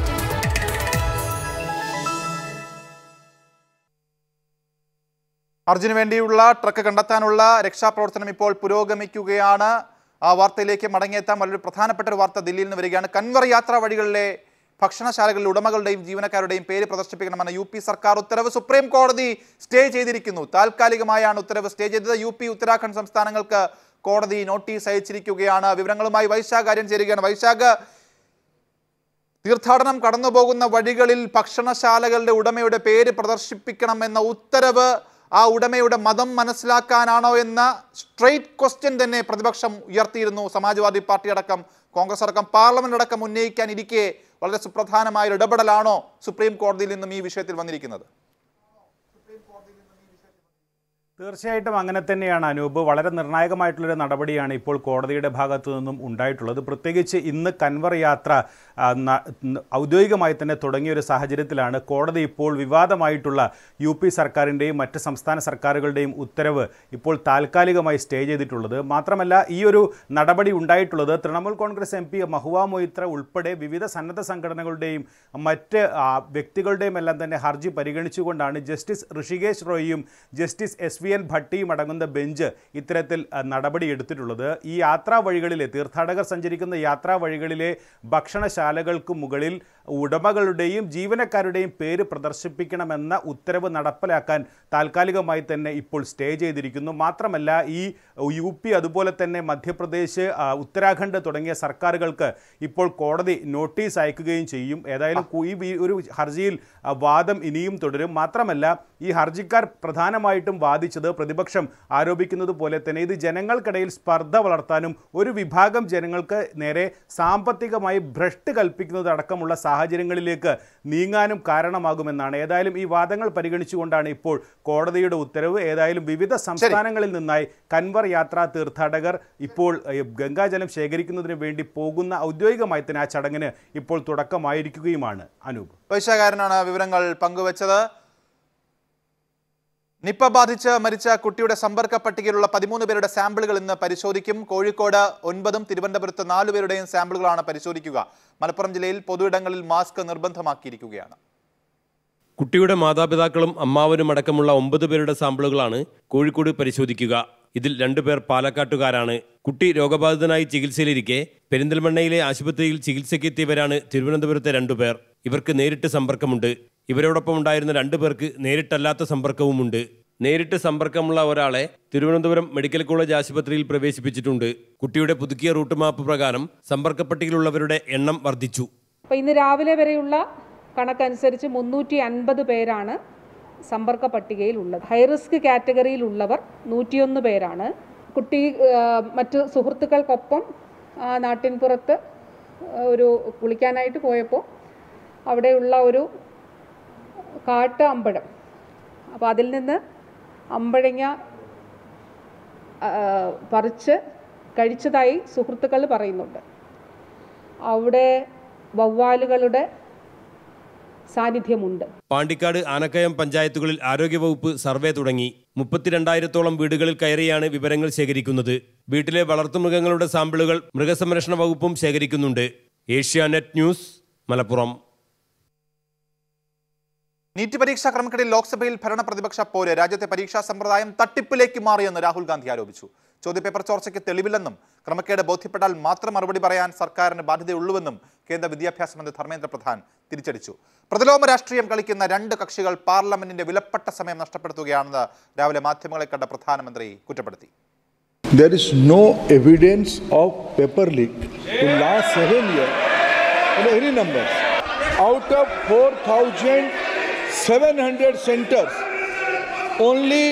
അർജുന് വേണ്ടിയുള്ള ട്രക്ക് കണ്ടെത്താനുള്ള രക്ഷാപ്രവർത്തനം ഇപ്പോൾ പുരോഗമിക്കുകയാണ് ആ വാർത്തയിലേക്ക് മടങ്ങിയെത്താൻ വളരെ പ്രധാനപ്പെട്ട ഒരു വാർത്ത ദില്ലിയിൽ നിന്ന് വരികയാണ് കൻവർ യാത്രാ വഴികളിലെ ഭക്ഷണശാലകളിലെ ഉടമകളുടെയും ജീവനക്കാരുടെയും പേര് പ്രദർശിപ്പിക്കണമെന്ന യു പി സർക്കാർ ഉത്തരവ് സുപ്രീം കോടതി സ്റ്റേ ചെയ്തിരിക്കുന്നു താൽക്കാലികമായാണ് ഉത്തരവ് സ്റ്റേ ചെയ്തത് യു പി ഉത്തരാഖണ്ഡ് സംസ്ഥാനങ്ങൾക്ക് കോടതി നോട്ടീസ് അയച്ചിരിക്കുകയാണ് വിവരങ്ങളുമായി വൈശാഖ് ആര്യൻ ചേരുകയാണ് വൈശാഖ് തീർത്ഥാടനം കടന്നുപോകുന്ന വഴികളിൽ ഭക്ഷണശാലകളുടെ ഉടമയുടെ പേര് പ്രദർശിപ്പിക്കണമെന്ന ഉത്തരവ് ആ ഉടമയുടെ മതം മനസ്സിലാക്കാനാണോ എന്ന സ്ട്രെയിറ്റ് ക്വസ്റ്റ്യൻ തന്നെ പ്രതിപക്ഷം ഉയർത്തിയിരുന്നു സമാജ്വാദി പാർട്ടി അടക്കം കോൺഗ്രസ് അടക്കം പാർലമെന്റ് അടക്കം ഉന്നയിക്കാൻ ഇരിക്കെ വളരെ സുപ്രധാനമായ ഒരു ഇടപെടലാണോ സുപ്രീം കോടതിയിൽ നിന്നും ഈ വിഷയത്തിൽ വന്നിരിക്കുന്നത് തീർച്ചയായിട്ടും അങ്ങനെ തന്നെയാണ് അനൂപ് വളരെ നിർണായകമായിട്ടുള്ളൊരു നടപടിയാണ് ഇപ്പോൾ കോടതിയുടെ ഭാഗത്തു നിന്നും ഉണ്ടായിട്ടുള്ളത് പ്രത്യേകിച്ച് ഇന്ന് കൻവർ യാത്ര ആ, ന- ന- ഔദ്യോഗികമായി തന്നെ തുടങ്ങിയ ഒരു സാഹചര്യത്തിലാണ് കോടതി ഇപ്പോൾ വിവാദമായിട്ടുള്ള യു പി സർക്കാരിൻ്റെയും മറ്റ് സംസ്ഥാന സർക്കാരുകളുടെയും ഉത്തരവ് ഇപ്പോൾ താൽക്കാലികമായി സ്റ്റേ ചെയ്തിട്ടുള്ളത് മാത്രമല്ല ഈ ഒരു നടപടി ഉണ്ടായിട്ടുള്ളത് തൃണമൂൽ കോൺഗ്രസ് എം പി മഹുവ മൊയ്ത്ര ഉൾപ്പെടെ വിവിധ സന്നദ്ധ സംഘടനകളുടെയും മറ്റ് ആ, വ്യക്തികളുടെയും എല്ലാം തന്നെ ഹർജി പരിഗണിച്ചുകൊണ്ടാണ് ജസ്റ്റിസ് ഋഷികേശ് റോയിയും ജസ്റ്റിസ് എസ് വി എൻ ഭട്ടിയും അടങ്ങുന്ന ബെഞ്ച് ഇത്തരത്തിൽ ആ, നടപടി എടുത്തിട്ടുള്ളത് ഈ യാത്രാ വഴികളിലെ തീർത്ഥാടകർ സഞ്ചരിക്കുന്ന യാത്രാ വഴികളിലെ ഭക്ഷണശാലകൾക്ക് മുകളിൽ ഉടമകളുടെയും ജീവനക്കാരുടെയും പേര് പ്രദർശിപ്പിക്കണമെന്ന ഉത്തരവ് നടപ്പിലാക്കാൻ താൽക്കാലികമായി തന്നെ ഇപ്പോൾ സ്റ്റേ ചെയ്തിരിക്കുന്നു മാത്രമല്ല ഈ യു പി അതുപോലെ തന്നെ മധ്യപ്രദേശ് ആ, ഉത്തരാഖണ്ഡ് തുടങ്ങിയ സർക്കാരുകൾക്ക് ഇപ്പോൾ കോടതി നോട്ടീസ് അയക്കുകയും ചെയ്യും ഏതായാലും കു- ഈ വി- ഒരു ഹർജിയിൽ ആ, വാദം ഇനിയും തുടരും മാത്രമല്ല ഈ ഹർജിക്കാർ പ്രധാനമായിട്ടും വാദിച്ചത് പ്രതിപക്ഷം ആരോപിക്കുന്നത് പോലെ തന്നെ ഇത് ജനങ്ങൾക്കിടയിൽ സ്പർദ്ധ വളർത്താനും ഒരു വിഭാഗം ജനങ്ങൾക്ക് നേരെ സാമ്പത്തികമായി ഭ്രഷ്ട് കൽപ്പിക്കുന്നത് അടക്കമുള്ള സാഹചര്യങ്ങളിലേക്ക് നീങ്ങാനും കാരണമാകുമെന്നാണ് ഏതായാലും ഈ വാദങ്ങൾ പരിഗണിച്ചുകൊണ്ടാണ് ഇപ്പോൾ കോടതിയുടെ ഉത്തരവ് ഏതായാലും വിവിധ സംസ്ഥാനങ്ങളിൽ നിന്നായി കൻവർ യാത്രാ തീർത്ഥാടകർ ഇപ്പോൾ ഏഹ്, ഗംഗാജലം ശേഖരിക്കുന്നതിന് വേണ്ടി പോകുന്ന ഔദ്യോഗികമായി തന്നെ ആ ചടങ്ങിന് ഇപ്പോൾ തുടക്കമായിരിക്കുകയുമാണ് അനൂപ് വൈശാഖാരനാണ് വിവരങ്ങൾ പങ്കുവച്ചത് നിപ്പ ബാധിച്ച് മരിച്ച കുട്ടിയുടെ സമ്പർക്ക പട്ടികയിലുള്ള പതിമൂന്ന് പേരുടെ സാമ്പിളുകൾ ഇന്ന് പരിശോധിക്കും കോഴിക്കോട് ഒൻപതും തിരുവനന്തപുരത്ത് നാലു പേരുടെയും സാമ്പിളുകളാണ് പരിശോധിക്കുക മലപ്പുറം ജില്ലയിൽ പൊതുയിടങ്ങളിൽ മാസ്ക് നിർബന്ധമാക്കിയിരിക്കുകയാണ് കുട്ടിയുടെ മാതാപിതാക്കളും അമ്മാവനും അടക്കമുള്ള ഒമ്പത് പേരുടെ സാമ്പിളുകളാണ് കോഴിക്കോട് പരിശോധിക്കുക ഇതിൽ രണ്ടുപേർ പാലക്കാട്ടുകാരാണ് കുട്ടി രോഗബാധിതനായി ചികിത്സയിലിരിക്കെ പെരിന്തൽമണ്ണയിലെ ആശുപത്രിയിൽ ചികിത്സയ്ക്കെത്തിയവരാണ് തിരുവനന്തപുരത്തെ രണ്ടുപേർ ഇവർക്ക് നേരിട്ട് സമ്പർക്കമുണ്ട് ഇവരോടൊപ്പം ഉണ്ടായിരുന്ന രണ്ടുപേർക്ക് നേരിട്ടല്ലാത്ത സമ്പർക്കവുമുണ്ട് നേരിട്ട് സമ്പർക്കമുള്ള ഒരാളെ തിരുവനന്തപുരം മെഡിക്കൽ കോളേജ് ആശുപത്രിയിൽ പ്രവേശിപ്പിച്ചിട്ടുണ്ട് കുട്ടിയുടെ പുതുക്കിയ റൂട്ട് മാപ്പ് പ്രകാരം സമ്പർക്ക പട്ടികയിലുള്ളവരുടെ എണ്ണം വർദ്ധിച്ചു അപ്പോൾ ഇന്ന് രാവിലെ വരെയുള്ള കണക്കനുസരിച്ച് മുന്നൂറ്റി അൻപത് പേരാണ് സമ്പർക്ക പട്ടികയിലുള്ളത് ഹൈറിസ്ക് കാറ്റഗറിയിലുള്ളവർ നൂറ്റിയൊന്ന് പേരാണ് കുട്ടി ആ, മറ്റു സുഹൃത്തുക്കൾക്കൊപ്പം ആ, നാട്ടിൻപുറത്ത് ഒരു കുളിക്കാനായിട്ട് പോയപ്പോൾ അവിടെയുള്ള ഒരു കാട്ട് അമ്പഴം അപ്പോൾ അതിൽ നിന്ന് അമ്പഴങ്ങ ആ, പറിച്ച് കഴിച്ചതായി സുഹൃത്തുക്കൾ പറയുന്നുണ്ട് അവിടെ വവ്വാലുകളുടെ സാന്നിധ്യമുണ്ട് പാണ്ടിക്കാട് ആനക്കയം പഞ്ചായത്തുകളിൽ ആരോഗ്യവകുപ്പ് സർവേ തുടങ്ങി മുപ്പത്തിരണ്ടായിരത്തോളം വീടുകളിൽ കയറിയാണ് വിവരങ്ങൾ ശേഖരിക്കുന്നത് വീട്ടിലെ വളർത്തുമൃഗങ്ങളുടെ സാമ്പിളുകൾ മൃഗസംരക്ഷണ വകുപ്പും ശേഖരിക്കുന്നുണ്ട് ഏഷ്യാനെറ്റ് ന്യൂസ് മലപ്പുറം നീറ്റ് പരീക്ഷാ ക്രമക്കേടിൽ ലോക്സഭയിൽ ഭരണ പ്രതിപക്ഷ പോര് രാജ്യത്തെ പരീക്ഷാ സമ്പ്രദായം തട്ടിപ്പിലേക്ക് മാറിയെന്ന് രാഹുൽ ഗാന്ധി ആരോപിച്ചു ചോദ്യപേപ്പർ ചോർച്ചയ്ക്ക് തെളിവില്ലെന്നും ക്രമക്കേട് ബോധ്യപ്പെട്ടാൽ മാത്രം മറുപടി പറയാൻ സർക്കാരിന് ബാധ്യതയുള്ളൂവെന്നും കേന്ദ്ര വിദ്യാഭ്യാസ മന്ത്രി ധർമ്മേന്ദ്ര പ്രധാൻ തിരിച്ചടിച്ചു പ്രതിലോമ രാഷ്ട്രീയം കളിക്കുന്ന രണ്ട് കക്ഷികൾ പാർലമെന്റിന്റെ വിലപ്പെട്ട സമയം നഷ്ടപ്പെടുത്തുകയാണെന്ന് രാവിലെ മാധ്യമങ്ങളെ കണ്ട പ്രധാനമന്ത്രി കുറ്റപ്പെടുത്തി There is no evidence of paper leak in last seven years. You know, any numbers. Out of 4,700 centers, only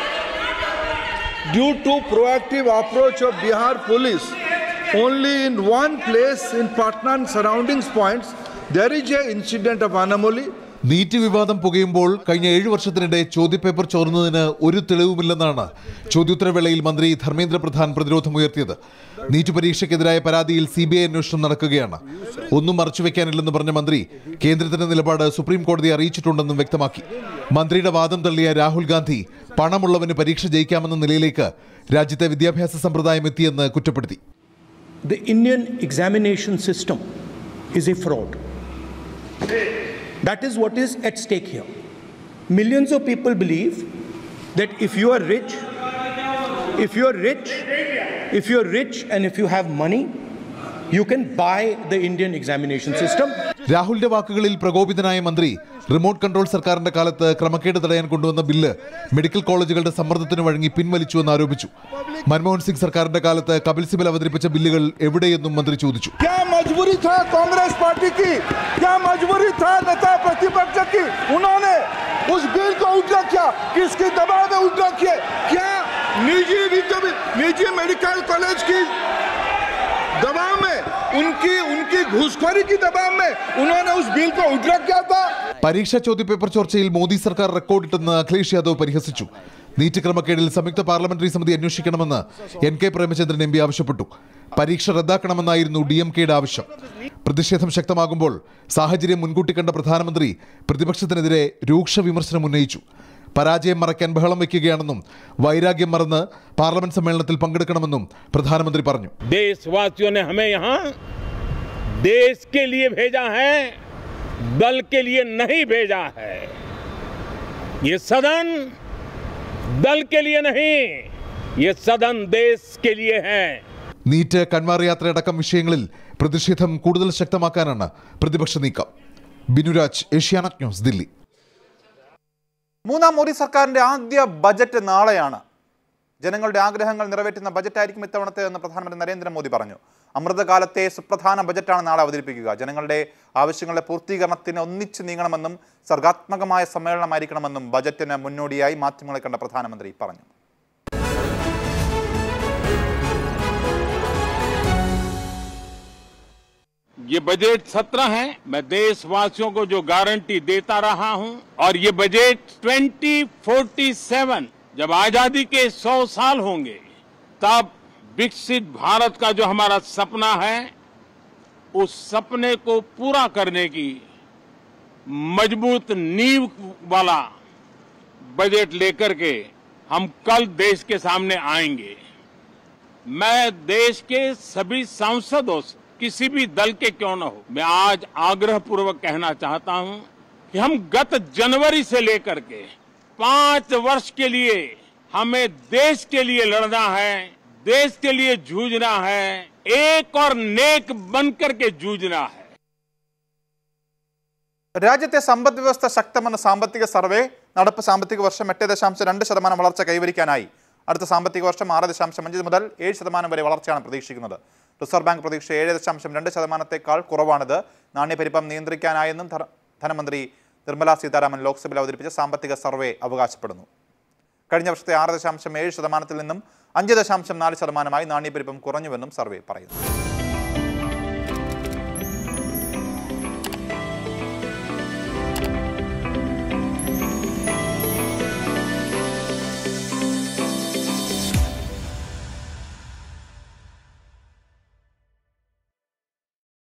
due to proactive approach of Bihar police, only in one place in Patna and surrounding points, there is a incident of anomaly. NEET വിവാദം പുകയുമ്പോൾ കഴിഞ്ഞ ഏഴു വർഷത്തിനിടെ ചോദ്യപേപ്പർ ചോർന്നതിന് ഒരു തെളിവുമില്ലെന്നാണ് ചോദ്യോത്തരവേളയിൽ മന്ത്രി ധർമ്മേന്ദ്ര പ്രധാൻ പ്രതിരോധമുയർത്തിയത് നീറ്റ് പരീക്ഷയ്ക്കെതിരായ പരാതിയിൽ സി ബി ഐ അന്വേഷണം നടക്കുകയാണ് ഒന്നും മറച്ചുവെക്കാനില്ലെന്ന് പറഞ്ഞ മന്ത്രി കേന്ദ്രത്തിന്റെ നിലപാട് സുപ്രീം കോടതി അറിയിച്ചിട്ടുണ്ടെന്നും വ്യക്തമാക്കി മന്ത്രിയുടെ വാദം തള്ളിയ രാഹുൽ ഗാന്ധി പണമുള്ളവന് പരീക്ഷ ജയിക്കാമെന്ന നിലയിലേക്ക് രാജ്യത്തെ വിദ്യാഭ്യാസ സമ്പ്രദായം എത്തിയെന്ന് കുറ്റപ്പെടുത്തി The Indian examination system is a fraud. That is what is at stake here. Millions of people believe that if you are rich, if you are rich, if you are rich and if you have money, you can buy the Indian examination system. രാഹുലിന്റെ വാക്കുകളിൽ പ്രകോപിതനായ മന്ത്രി remote control സർക്കാരിന്റെ കാലത്ത് ക്രമക്കേട് തടയാൻ കൊണ്ടുവന്ന bill medical കോളേജുകളുടെ സമ്മർദ്ദത്തിന് വഴങ്ങി പിൻവലിച്ചുവെന്ന് ആരോപിച്ചു മൻമോഹൻ സിംഗ് സർക്കാരിന്റെ കാലത്ത് കപിൽ സിബൽ അവതരിപ്പിച്ച ബില്ലുകൾ എവിടെയെന്നും മന്ത്രി ചോദിച്ചു क्या मजबूरी था कांग्रेस पार्टी की क्या मजबूरी था नेता प्रतिपक्ष की उन्होंने उस बिल को उल्टा किया किसके दबाव में उल्टा किए क्या निजी विद्या- निजी मेडिकल कॉलेज की दबाव में उनकी उनकी घूसखोरी की दबाव में उन्होंने उस बिल को उल्टा किया था പരീക്ഷാ ചോദ്യപേപ്പർ ചോർച്ചയിൽ മോദി സർക്കാർ റെക്കോർഡിട്ടെന്ന് അഖിലേഷ് യാദവ് പരിഹസിച്ചു നീറ്റ് ക്രമക്കേടിൽ സംയുക്ത പാർലമെന്ററി സമിതി അന്വേഷിക്കണമെന്ന് N K Premachandran M P ആവശ്യപ്പെട്ടു പരീക്ഷ റദ്ദാക്കണമെന്നായിരുന്നു ഡി എം കെയുടെ ആവശ്യം പ്രതിഷേധം ശക്തമാകുമ്പോൾ സാഹചര്യം മുൻകൂട്ടി കണ്ട പ്രധാനമന്ത്രി പ്രതിപക്ഷത്തിനെതിരെ രൂക്ഷ വിമർശനം ഉന്നയിച്ചു പരാജയം മറയ്ക്കാൻ ബഹളം വയ്ക്കുകയാണെന്നും വൈരാഗ്യം മറന്ന് പാർലമെന്റ് സമ്മേളനത്തിൽ പങ്കെടുക്കണമെന്നും പ്രധാനമന്ത്രി പറഞ്ഞു देशवासियों ने हमें यहाँ देश के लिए भेजा है दल के लिए नहीं भेजा है ये सदन दल के लिए नहीं ये सदन देश के लिए है നീറ്റ് കൺവാർ യാത്രയടക്കം വിഷയങ്ങളിൽ പ്രതിഷേധം കൂടുതൽ ശക്തമാക്കാനാണ് പ്രതിപക്ഷ നീക്കം ബിനുരാജ് ഏഷ്യാനെറ്റ് ന്യൂസ് ദില്ലി മൂന്നാം മോദി സർക്കാരിന്റെ ആദ്യ ബജറ്റ് നാളെയാണ് ജനങ്ങളുടെ ആഗ്രഹങ്ങൾ നിറവേറ്റുന്ന ബജറ്റായിരിക്കും ഇത്തവണത്തെ എന്ന് പ്രധാനമന്ത്രി നരേന്ദ്രമോദി പറഞ്ഞു അമൃതകാലത്തെ സുപ്രധാന ബജറ്റാണ് നാളെ അവതരിപ്പിക്കുക ജനങ്ങളുടെ ആവശ്യങ്ങളുടെ പൂർത്തീകരണത്തിന് ഒന്നിച്ചു നീങ്ങണമെന്നും സർഗാത്മകമായ സമ്മേളനമായിരിക്കണമെന്നും ബജറ്റിന് മുന്നോടിയായി മാധ്യമങ്ങളെ കണ്ട പ്രധാനമന്ത്രി പറഞ്ഞു ये बजट सत्र है मैं देशवासियों को जो गारंटी देता रहा हूं और ये बजट 2047 जब आजादी के 100 साल होंगे तब विकसित भारत का जो हमारा सपना है उस सपने को पूरा करने की मजबूत नींव वाला बजट लेकर के हम कल देश के सामने आएंगे मैं देश के सभी सांसदों से किसी भी दल के क्यों न हो मैं आज आग्रह पूर्वक कहना चाहता हूं कि हम गत जनवरी से लेकर के पांच वर्ष के लिए हमें देश के लिए लड़ना है देश के लिए जूझना है एक और नेक बन करके जूझना है രാജ്യത്തെ സമ്പദ് വ്യവസ്ഥ ശക്തമെന്ന സാമ്പത്തിക സർവേ നടപ്പ് സാമ്പത്തിക വർഷം എട്ട് ദശാംശം രണ്ട് ശതമാനം വളർച്ച കൈവരിക്കാനായി അടുത്ത സാമ്പത്തിക വർഷം ആറ് ദശാംശം അഞ്ച് മുതൽ ഏഴ് ശതമാനം വരെ വളർച്ചയാണ് പ്രതീക്ഷിക്കുന്നത് റിസർവ് ബാങ്ക് പ്രതീക്ഷ ഏഴ് ദശാംശം രണ്ട് ശതമാനത്തേക്കാൾ കുറവാണിത് നാണ്യപ്പെരുപ്പം നിയന്ത്രിക്കാനായെന്നും ധന- ധനമന്ത്രി നിർമ്മലാ സീതാരാമൻ ലോക്സഭയിൽ അവതരിപ്പിച്ച സാമ്പത്തിക സർവേ അവകാശപ്പെടുന്നു കഴിഞ്ഞ വർഷത്തെ ആറ് ദശാംശം ഏഴ് ശതമാനത്തിൽ നിന്നും അഞ്ച് ദശാംശം നാല് ശതമാനമായി നാണ്യപ്പെരുപ്പം കുറഞ്ഞുവെന്നും സർവേ പറയുന്നു